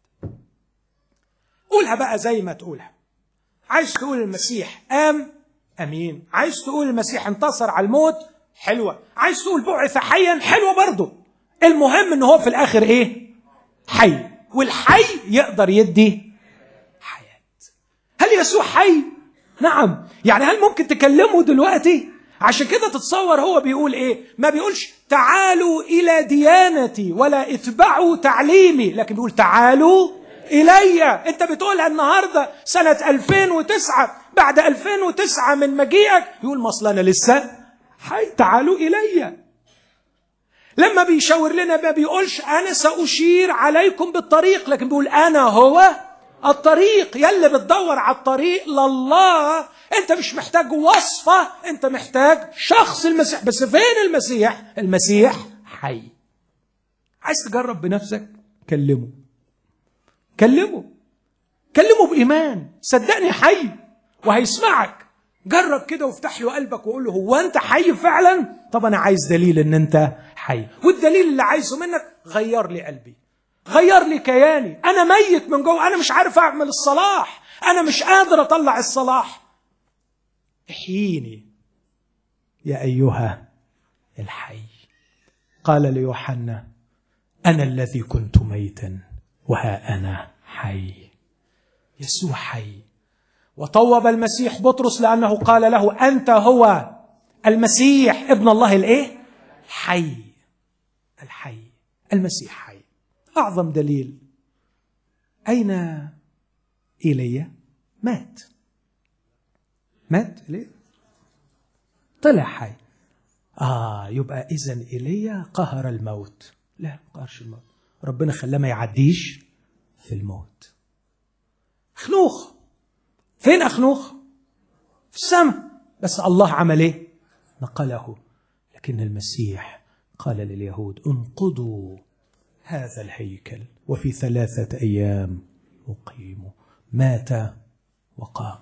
قولها بقى زي ما تقولها عايز تقول المسيح قام امين عايز تقول المسيح انتصر على الموت حلوه عايز تقول بعث حيا حلوه برضه المهم ان هو في الاخر ايه حي والحي يقدر يدي حياه هل يسوع حي نعم يعني هل ممكن تكلمه دلوقتي عشان كده تتصور هو بيقول ايه ما بيقولش تعالوا الى ديانتي ولا اتبعوا تعليمي لكن بيقول تعالوا الي انت بتقولها النهارده سنه 2009 بعد 2009 من مجيئك يقول ما اصل انا لسه حي تعالوا الي لما بيشاور لنا ما بيقولش انا ساشير عليكم بالطريق لكن بيقول انا هو الطريق يلي بتدور على الطريق لله انت مش محتاج وصفة انت محتاج شخص المسيح بس فين المسيح المسيح حي عايز تجرب بنفسك كلمه كلمه كلمه بإيمان صدقني حي وهيسمعك جرب كده وافتح له قلبك وقول له هو انت حي فعلا طب انا عايز دليل ان انت حي والدليل اللي عايزه منك غير لي قلبي غير لي كياني انا ميت من جوه انا مش عارف اعمل الصلاح انا مش قادر اطلع الصلاح احييني يا ايها الحي قال ليوحنا انا الذي كنت ميتا وها انا حي يسوع حي وطوب المسيح بطرس لانه قال له انت هو المسيح ابن الله الايه الحي الحي المسيح حي اعظم دليل اين ايليا مات مات ليه طلع حي اه يبقى اذا ايليا قهر الموت لا ما قهرش الموت ربنا خلاه ما يعديش في الموت خنوخ فين اخنوخ في السماء بس الله عمل ايه نقله لكن المسيح قال لليهود انقضوا هذا الهيكل وفي ثلاثه ايام اقيمه مات وقام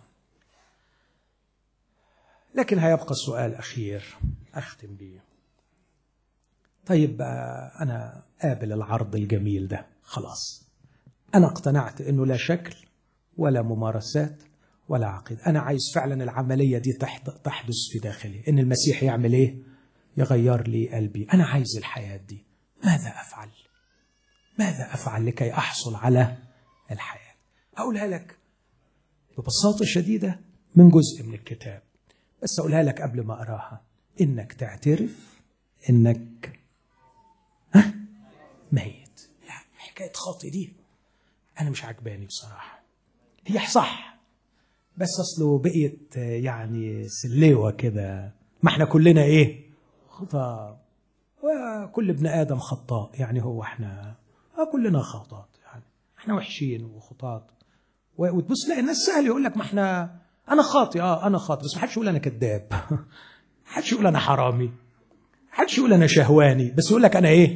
لكن هيبقى السؤال اخير اختم بيه طيب انا قابل العرض الجميل ده خلاص انا اقتنعت انه لا شكل ولا ممارسات ولا عقيده انا عايز فعلا العمليه دي تحدث في داخلي ان المسيح يعمل ايه يغير لي قلبي انا عايز الحياه دي ماذا افعل ماذا افعل لكي احصل على الحياه اقولها لك ببساطه شديده من جزء من الكتاب بس اقولها لك قبل ما اقراها انك تعترف انك ها ميت لا حكايه خاطي دي انا مش عجباني بصراحه هي صح بس اصله بقيت يعني سليوه كده ما احنا كلنا ايه خطا وكل ابن ادم خطاء يعني هو احنا آه كلنا خطاط يعني احنا وحشين وخطاط وتبص تلاقي الناس سهل يقول لك ما احنا انا خاطي اه انا خاطي بس ما حدش يقول انا كذاب ما حدش يقول انا حرامي ما حدش يقول انا شهواني بس يقول لك انا ايه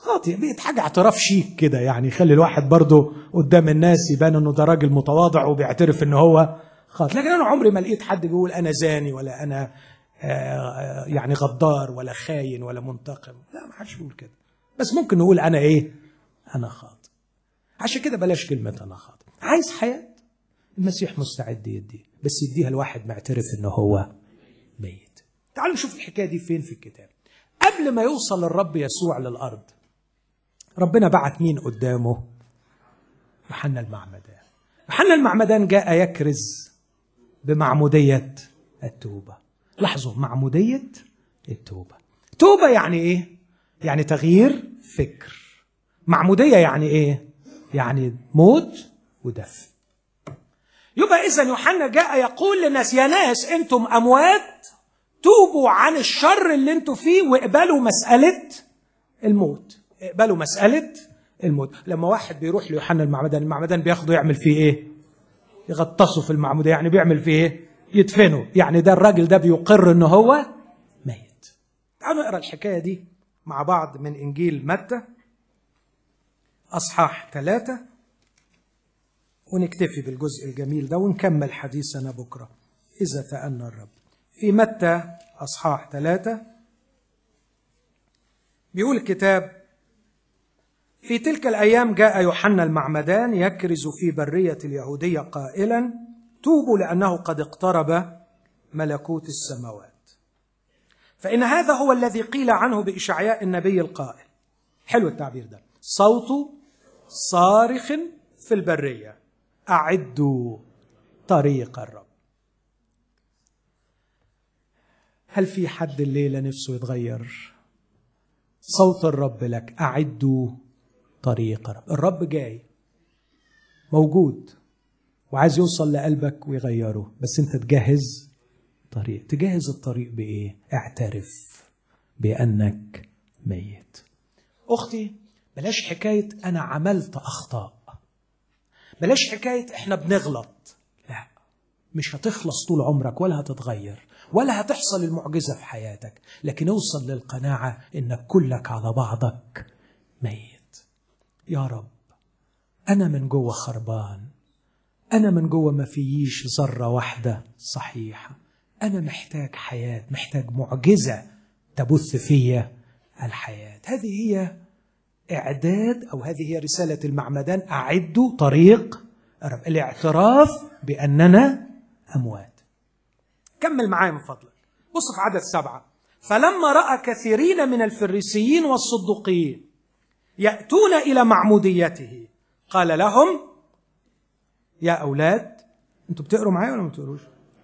خاطئ بقت حاجة اعتراف شيك كده يعني يخلي الواحد برضه قدام الناس يبان انه ده راجل متواضع وبيعترف ان هو خاطئ لكن انا عمري ما لقيت حد بيقول انا زاني ولا انا آه، يعني غدار ولا خاين ولا منتقم لا ما حدش بيقول كده بس ممكن نقول انا ايه انا خاطئ عشان كده بلاش كلمة انا خاطئ عايز حياة المسيح مستعد يديه بس يديها الواحد معترف انه هو ميت تعالوا نشوف الحكاية دي فين في الكتاب قبل ما يوصل الرب يسوع للأرض ربنا بعت مين قدامه يوحنا المعمدان يوحنا المعمدان جاء يكرز بمعمودية التوبة لاحظوا معمودية التوبة توبة يعني ايه يعني تغيير فكر معمودية يعني ايه يعني موت ودفن يبقى اذا يوحنا جاء يقول للناس يا ناس انتم اموات توبوا عن الشر اللي انتم فيه واقبلوا مسألة الموت اقبلوا مسألة الموت لما واحد بيروح ليوحنا المعمدان المعمدان بياخده يعمل فيه ايه يغطسه في المعمودية يعني بيعمل فيه ايه يدفنه يعني ده الراجل ده بيقر انه هو ميت تعالوا نقرا الحكاية دي مع بعض من انجيل متى اصحاح ثلاثة ونكتفي بالجزء الجميل ده ونكمل حديثنا بكرة إذا تأنى الرب في متى أصحاح ثلاثة بيقول الكتاب في تلك الأيام جاء يوحنا المعمدان يكرز في برية اليهودية قائلا توبوا لأنه قد اقترب ملكوت السماوات فإن هذا هو الذي قيل عنه بإشعياء النبي القائل حلو التعبير ده صوت صارخ في البرية أعدوا طريق الرب هل في حد الليلة نفسه يتغير صوت الرب لك أعدوا طريق الرب الرب جاي موجود وعايز يوصل لقلبك ويغيره بس انت تجهز طريق تجهز الطريق بايه اعترف بانك ميت اختي بلاش حكايه انا عملت اخطاء بلاش حكايه احنا بنغلط لا مش هتخلص طول عمرك ولا هتتغير ولا هتحصل المعجزه في حياتك لكن اوصل للقناعه انك كلك على بعضك ميت يا رب انا من جوه خربان انا من جوه ما فيش ذره واحده صحيحه انا محتاج حياه محتاج معجزه تبث فيا الحياه هذه هي اعداد او هذه هي رساله المعمدان اعدوا طريق الرب الاعتراف باننا اموات كمل معايا من فضلك بص في عدد سبعه فلما راى كثيرين من الفريسيين والصدقيين ياتون الى معموديته قال لهم يا اولاد انتوا بتقروا معايا ولا ما بتقروش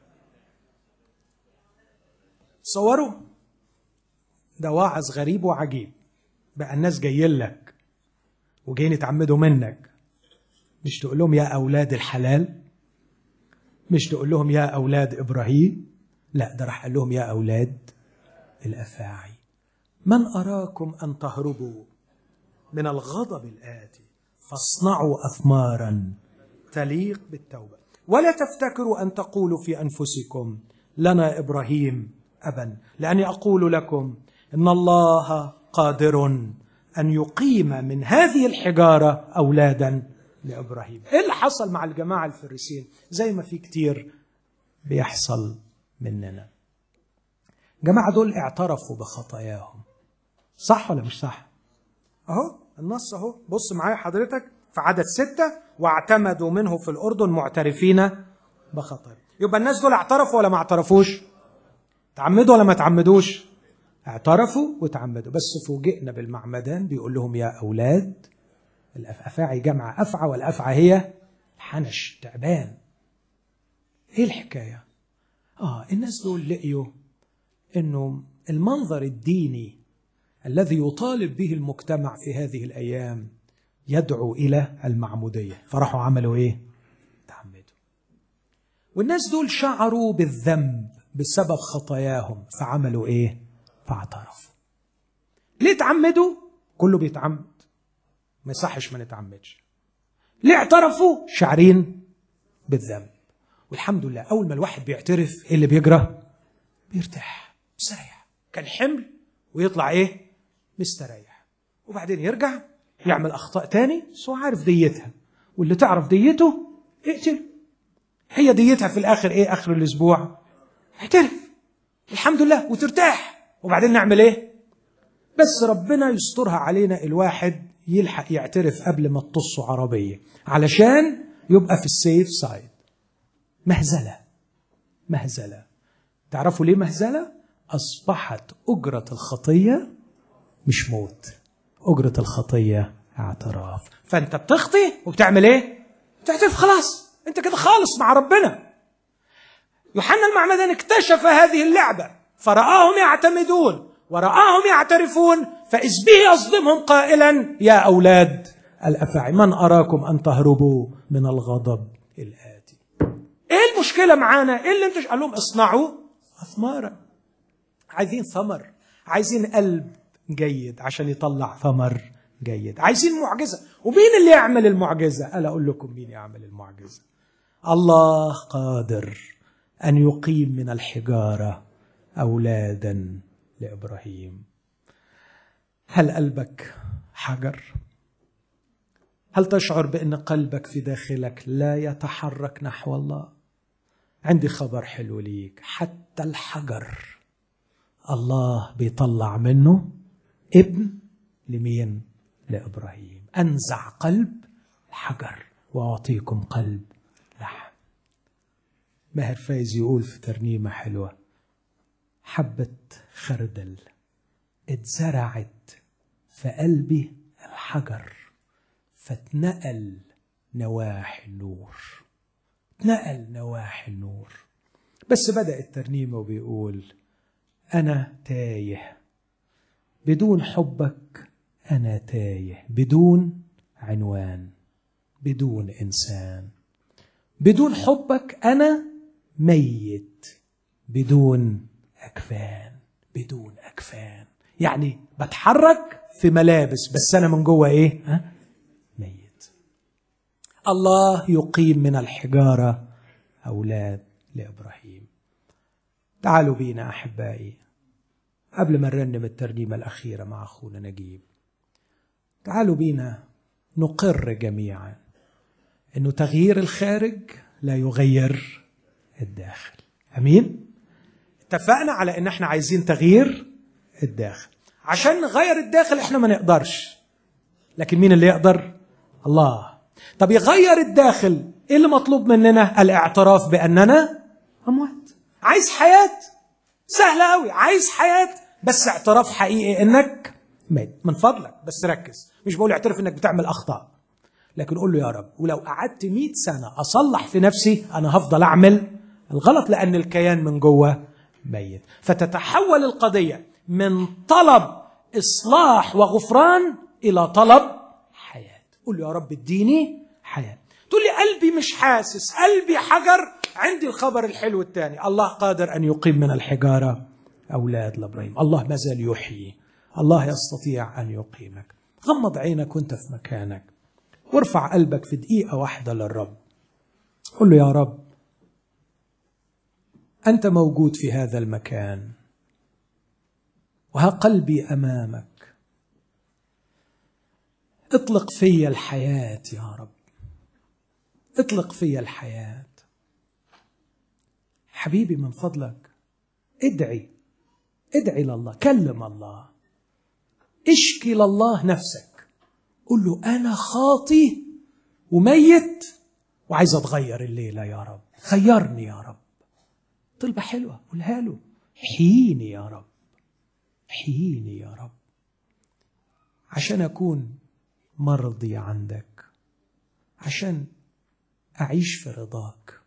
تصوروا ده واعظ غريب وعجيب بقى الناس جايين لك وجايين يتعمدوا منك مش تقول لهم يا اولاد الحلال مش تقول لهم يا اولاد ابراهيم لا ده راح قال لهم يا اولاد الافاعي من اراكم ان تهربوا من الغضب الاتي فاصنعوا اثمارا تليق بالتوبه ولا تفتكروا ان تقولوا في انفسكم لنا ابراهيم ابا لاني اقول لكم ان الله قادر ان يقيم من هذه الحجاره اولادا لابراهيم ايه اللي حصل مع الجماعه الفريسيين زي ما في كتير بيحصل مننا الجماعه دول اعترفوا بخطاياهم صح ولا مش صح اهو النص اهو بص معايا حضرتك في عدد ستة واعتمدوا منه في الأردن معترفين بخطاياهم يبقى الناس دول اعترفوا ولا ما اعترفوش تعمدوا ولا ما تعمدوش اعترفوا وتعمدوا بس فوجئنا بالمعمدان بيقول لهم يا أولاد الأفاعي جمع أفعى والأفعى هي حنش تعبان ايه الحكاية اه الناس دول لقيوا انه المنظر الديني الذي يطالب به المجتمع في هذه الايام يدعو الى المعموديه فراحوا عملوا ايه تعمدوا والناس دول شعروا بالذنب بسبب خطاياهم فعملوا ايه فاعترفوا ليه تعمدوا كله بيتعمد ما يصحش ما نتعمدش ليه اعترفوا شعرين بالذنب والحمد لله اول ما الواحد بيعترف ايه اللي بيجرى بيرتاح مستريح كان حمل ويطلع ايه مستريح وبعدين يرجع يعمل اخطاء تاني بس هو عارف ديتها واللي تعرف ديته اقتل هي ديتها في الاخر ايه اخر الاسبوع اعترف الحمد لله وترتاح وبعدين نعمل ايه بس ربنا يسترها علينا الواحد يلحق يعترف قبل ما تطصوا عربيه علشان يبقى في السيف سايد مهزله مهزله تعرفوا ليه مهزله اصبحت اجره الخطيه مش موت اجره الخطيه اعتراف فانت بتخطي وبتعمل ايه بتعترف خلاص انت كده خالص مع ربنا يوحنا المعمدان اكتشف هذه اللعبه فرآهم يعتمدون ورآهم يعترفون فإذ به يصدمهم قائلا يا أولاد الأفاعي من أراكم أن تهربوا من الغضب الآتي إيه المشكلة معانا إيه اللي انتش قال لهم اصنعوا أثمارا عايزين ثمر عايزين قلب جيد عشان يطلع ثمر جيد عايزين معجزة ومين اللي يعمل المعجزة ألا أقول لكم مين يعمل المعجزة الله قادر أن يقيم من الحجارة أولادا لإبراهيم هل قلبك حجر؟ هل تشعر بأن قلبك في داخلك لا يتحرك نحو الله؟ عندي خبر حلو ليك حتى الحجر الله بيطلع منه ابن لمين؟ لإبراهيم أنزع قلب الحجر وأعطيكم قلب لحم ماهر فايز يقول في ترنيمة حلوة حبة خردل اتزرعت في قلبي الحجر فاتنقل نواحي النور اتنقل نواحي النور بس بدأ الترنيمة وبيقول أنا تايه بدون حبك أنا تايه بدون عنوان بدون إنسان بدون حبك أنا ميت بدون أكفان بدون أكفان يعني بتحرك في ملابس بس أنا من جوه إيه؟ ها؟ ميت الله يقيم من الحجارة أولاد لإبراهيم تعالوا بينا أحبائي قبل ما نرنم الترنيمة الأخيرة مع أخونا نجيب تعالوا بينا نقر جميعا أنه تغيير الخارج لا يغير الداخل أمين؟ اتفقنا على ان احنا عايزين تغيير الداخل عشان نغير الداخل احنا ما نقدرش لكن مين اللي يقدر الله طب يغير الداخل ايه اللي مطلوب مننا الاعتراف باننا اموات عايز حياه سهله قوي عايز حياه بس اعتراف حقيقي انك ميت من فضلك بس ركز مش بقول اعترف انك بتعمل اخطاء لكن قول له يا رب ولو قعدت 100 سنه اصلح في نفسي انا هفضل اعمل الغلط لان الكيان من جوه ميت فتتحول القضيه من طلب اصلاح وغفران الى طلب حياه قول له يا رب اديني حياه تقول لي قلبي مش حاسس قلبي حجر عندي الخبر الحلو الثاني الله قادر ان يقيم من الحجاره اولاد لابراهيم الله ما زال يحيي الله يستطيع ان يقيمك غمض عينك وانت في مكانك وارفع قلبك في دقيقه واحده للرب قل له يا رب انت موجود في هذا المكان وها قلبي امامك اطلق في الحياه يا رب اطلق في الحياه حبيبي من فضلك ادعي ادعي لله كلم الله اشكي لله نفسك قل له انا خاطي وميت وعايز اتغير الليله يا رب خيرني يا رب طلبه حلوه قولها له حييني يا رب حييني يا رب عشان اكون مرضي عندك عشان اعيش في رضاك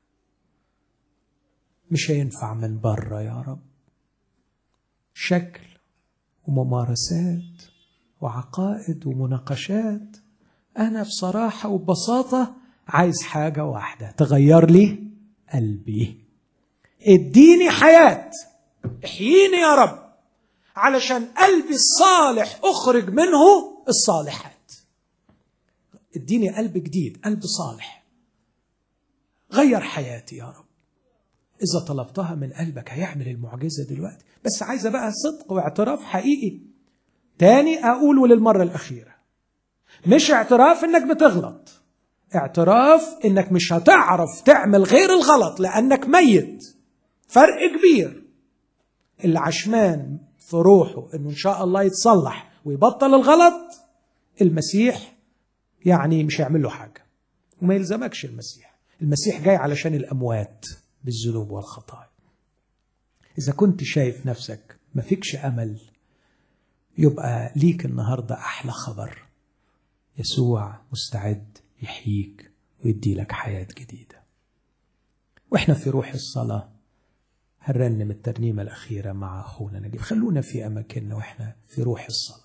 مش هينفع من بره يا رب شكل وممارسات وعقائد ومناقشات انا بصراحه وببساطه عايز حاجه واحده تغير لي قلبي اديني حياه احييني يا رب علشان قلبي الصالح اخرج منه الصالحات اديني قلب جديد قلب صالح غير حياتي يا رب إذا طلبتها من قلبك هيعمل المعجزة دلوقتي بس عايزة بقى صدق واعتراف حقيقي تاني اقوله للمره الاخيره مش اعتراف انك بتغلط اعتراف انك مش هتعرف تعمل غير الغلط لانك ميت فرق كبير اللي عشمان في روحه انه ان شاء الله يتصلح ويبطل الغلط المسيح يعني مش هيعمل له حاجه وما يلزمكش المسيح المسيح جاي علشان الاموات بالذنوب والخطايا اذا كنت شايف نفسك ما فيكش امل يبقى ليك النهارده احلى خبر يسوع مستعد يحييك ويدي لك حياه جديده واحنا في روح الصلاه هنرنم الترنيمه الاخيره مع اخونا نجيب خلونا في اماكننا واحنا في روح الصلاه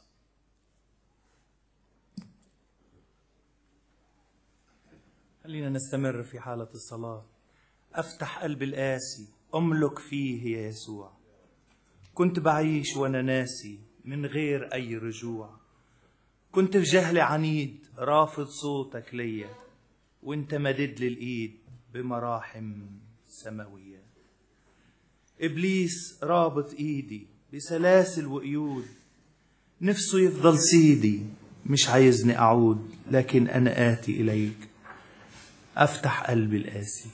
خلينا نستمر في حالة الصلاة أفتح قلبي القاسي أملك فيه يا يسوع كنت بعيش وأنا ناسي من غير أي رجوع كنت في جهل عنيد رافض صوتك ليا وانت مدد لي الإيد بمراحم سماوية إبليس رابط إيدي بسلاسل وقيود نفسه يفضل سيدي مش عايزني أعود لكن أنا آتي إليك أفتح قلبي القاسي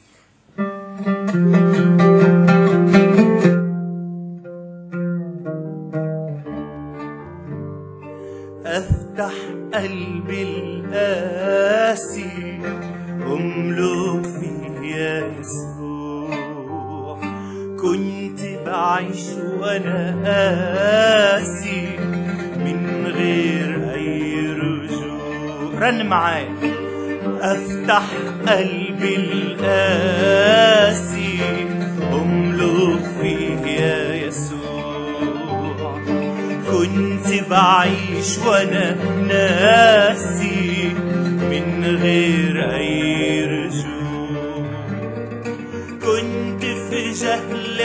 أفتح قلبي القاسي أملك فيه يا يسوع كنت بعيش وأنا قاسي من غير أي رجوع رن معايا أفتح قلبي القاسي أملك فيه يا يسوع كنت بعيش وأنا ناسي من غير أي رجوع كنت في جهل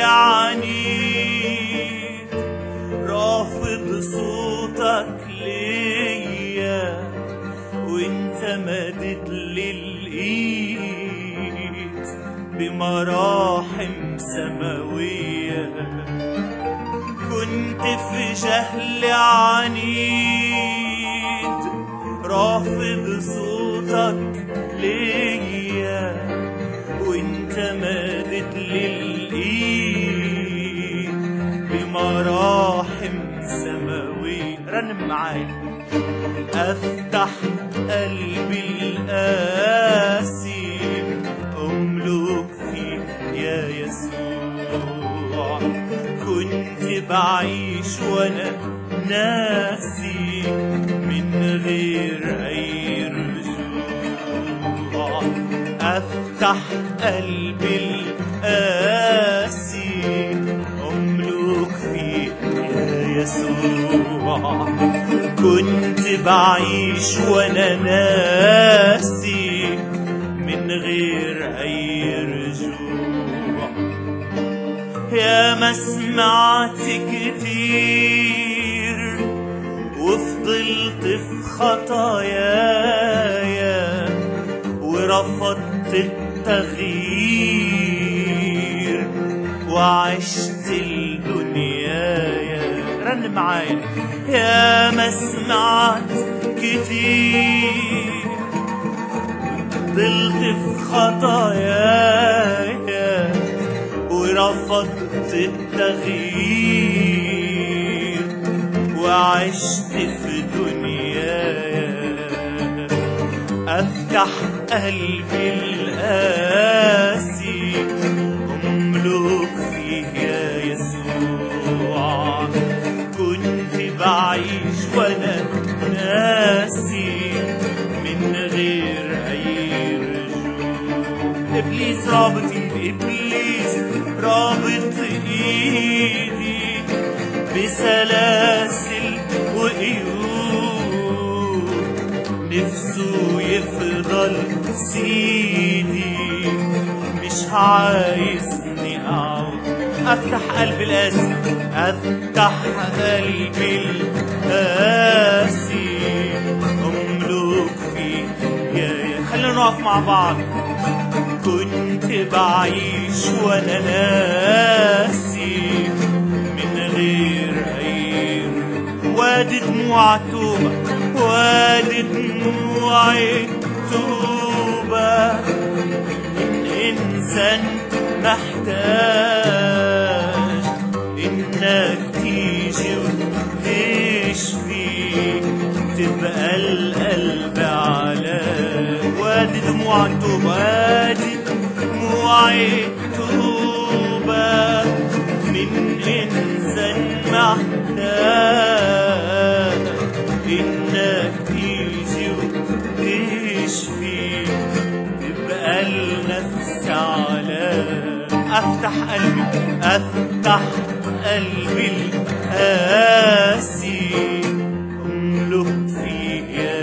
عنيد رافض صوتك ليا وانت مدد لي الايد بمراحم سماوية كنت في جهل عنيد رافض صوتك ليا وانت مدد لي الايد بمراحم سماوية رنم معايا أفتح قلبي القاسي أملك فيه يا يسوع كنت بعيش وأنا ناسي من غير أي رجوع أفتح قلبي القاسي أملك فيه يا يسوع كنت بعيش وانا ناسي من غير اي رجوع يا ما سمعت كتير وفضلت في خطاياي ورفضت التغيير وعشت الدنيا رن معايا يا ما سمعت كتير ضلت في خطاياي ورفضت التغيير وعشت في دنياي افتح قلبي القاسي املك فيه يا يسوع كنت بعيش وانا ناسي من غير اي رجوع ابليس رابط ايدي ابليس رابط ايدي بسلاسل وقيود نفسه يفضل سيدي مش عايزني اعود افتح قلبي القاسي افتح قلبي القاسي املك فيه يا يا خلينا نقف مع بعض كنت بعيش وانا ناسي من غير اي وادي دموع دموع توبة وادي دموع توبة من إنسان محتاج إنك تيجي وتشفي تبقى القلب علاج وادي دموع توبة وادي دموع توبة من إنسان محتاج إنك تيجي وتشفي تبقى النفس علاج أفتح قلبي أفتح قلبي القاسي أملك فيه يا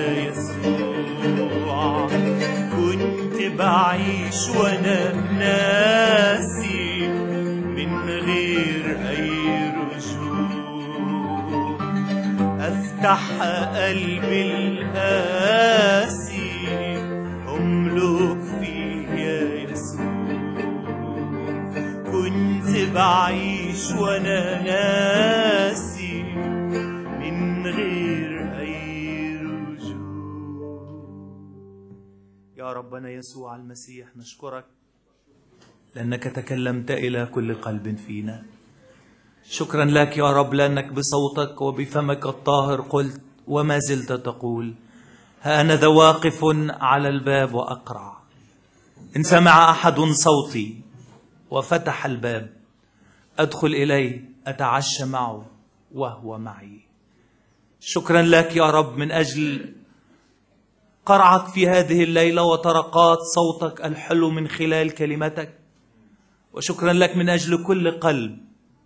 يسوع كنت بعيش وأنا ناسي من غير أي رجوع أفتح قلبي القاسي أملك فيه يا يسوع كنت بعيش وأنا ناسي من غير أي رجوع يا ربنا يسوع المسيح نشكرك لأنك تكلمت إلى كل قلب فينا شكرا لك يا رب لأنك بصوتك وبفمك الطاهر قلت وما زلت تقول ها أنا ذا واقف على الباب وأقرع إن سمع أحد صوتي وفتح الباب أدخل إليه أتعشى معه وهو معي شكرا لك يا رب من أجل قرعك في هذه الليلة وطرقات صوتك الحلو من خلال كلمتك وشكرا لك من أجل كل قلب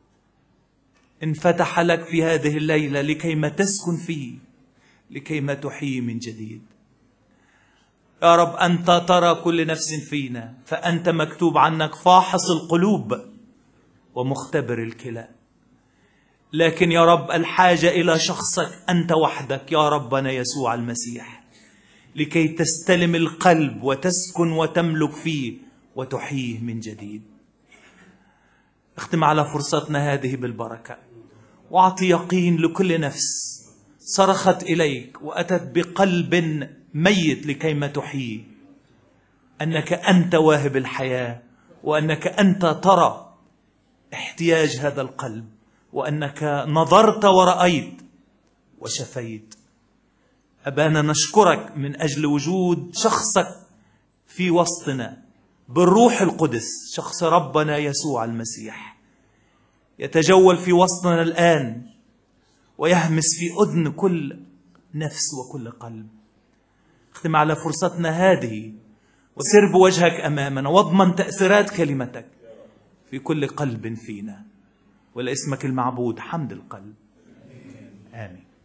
انفتح لك في هذه الليلة لكيما تسكن فيه لكيما تحيي من جديد يا رب أنت ترى كل نفس فينا فأنت مكتوب عنك فاحص القلوب ومختبر الكلى لكن يا رب الحاجة إلى شخصك أنت وحدك يا ربنا يسوع المسيح لكي تستلم القلب وتسكن وتملك فيه وتحييه من جديد اختم على فرصتنا هذه بالبركة واعطي يقين لكل نفس صرخت إليك وأتت بقلب ميت لكيما تحييه أنك أنت واهب الحياة وأنك أنت ترى احتياج هذا القلب وأنك نظرت ورأيت وشفيت أبانا نشكرك من أجل وجود شخصك في وسطنا بالروح القدس شخص ربنا يسوع المسيح يتجول في وسطنا الآن ويهمس في أذن كل نفس وكل قلب اختم على فرصتنا هذه وسر بوجهك أمامنا واضمن تأثيرات كلمتك في كل قلب فينا ولاسمك المعبود حمد القلب آمين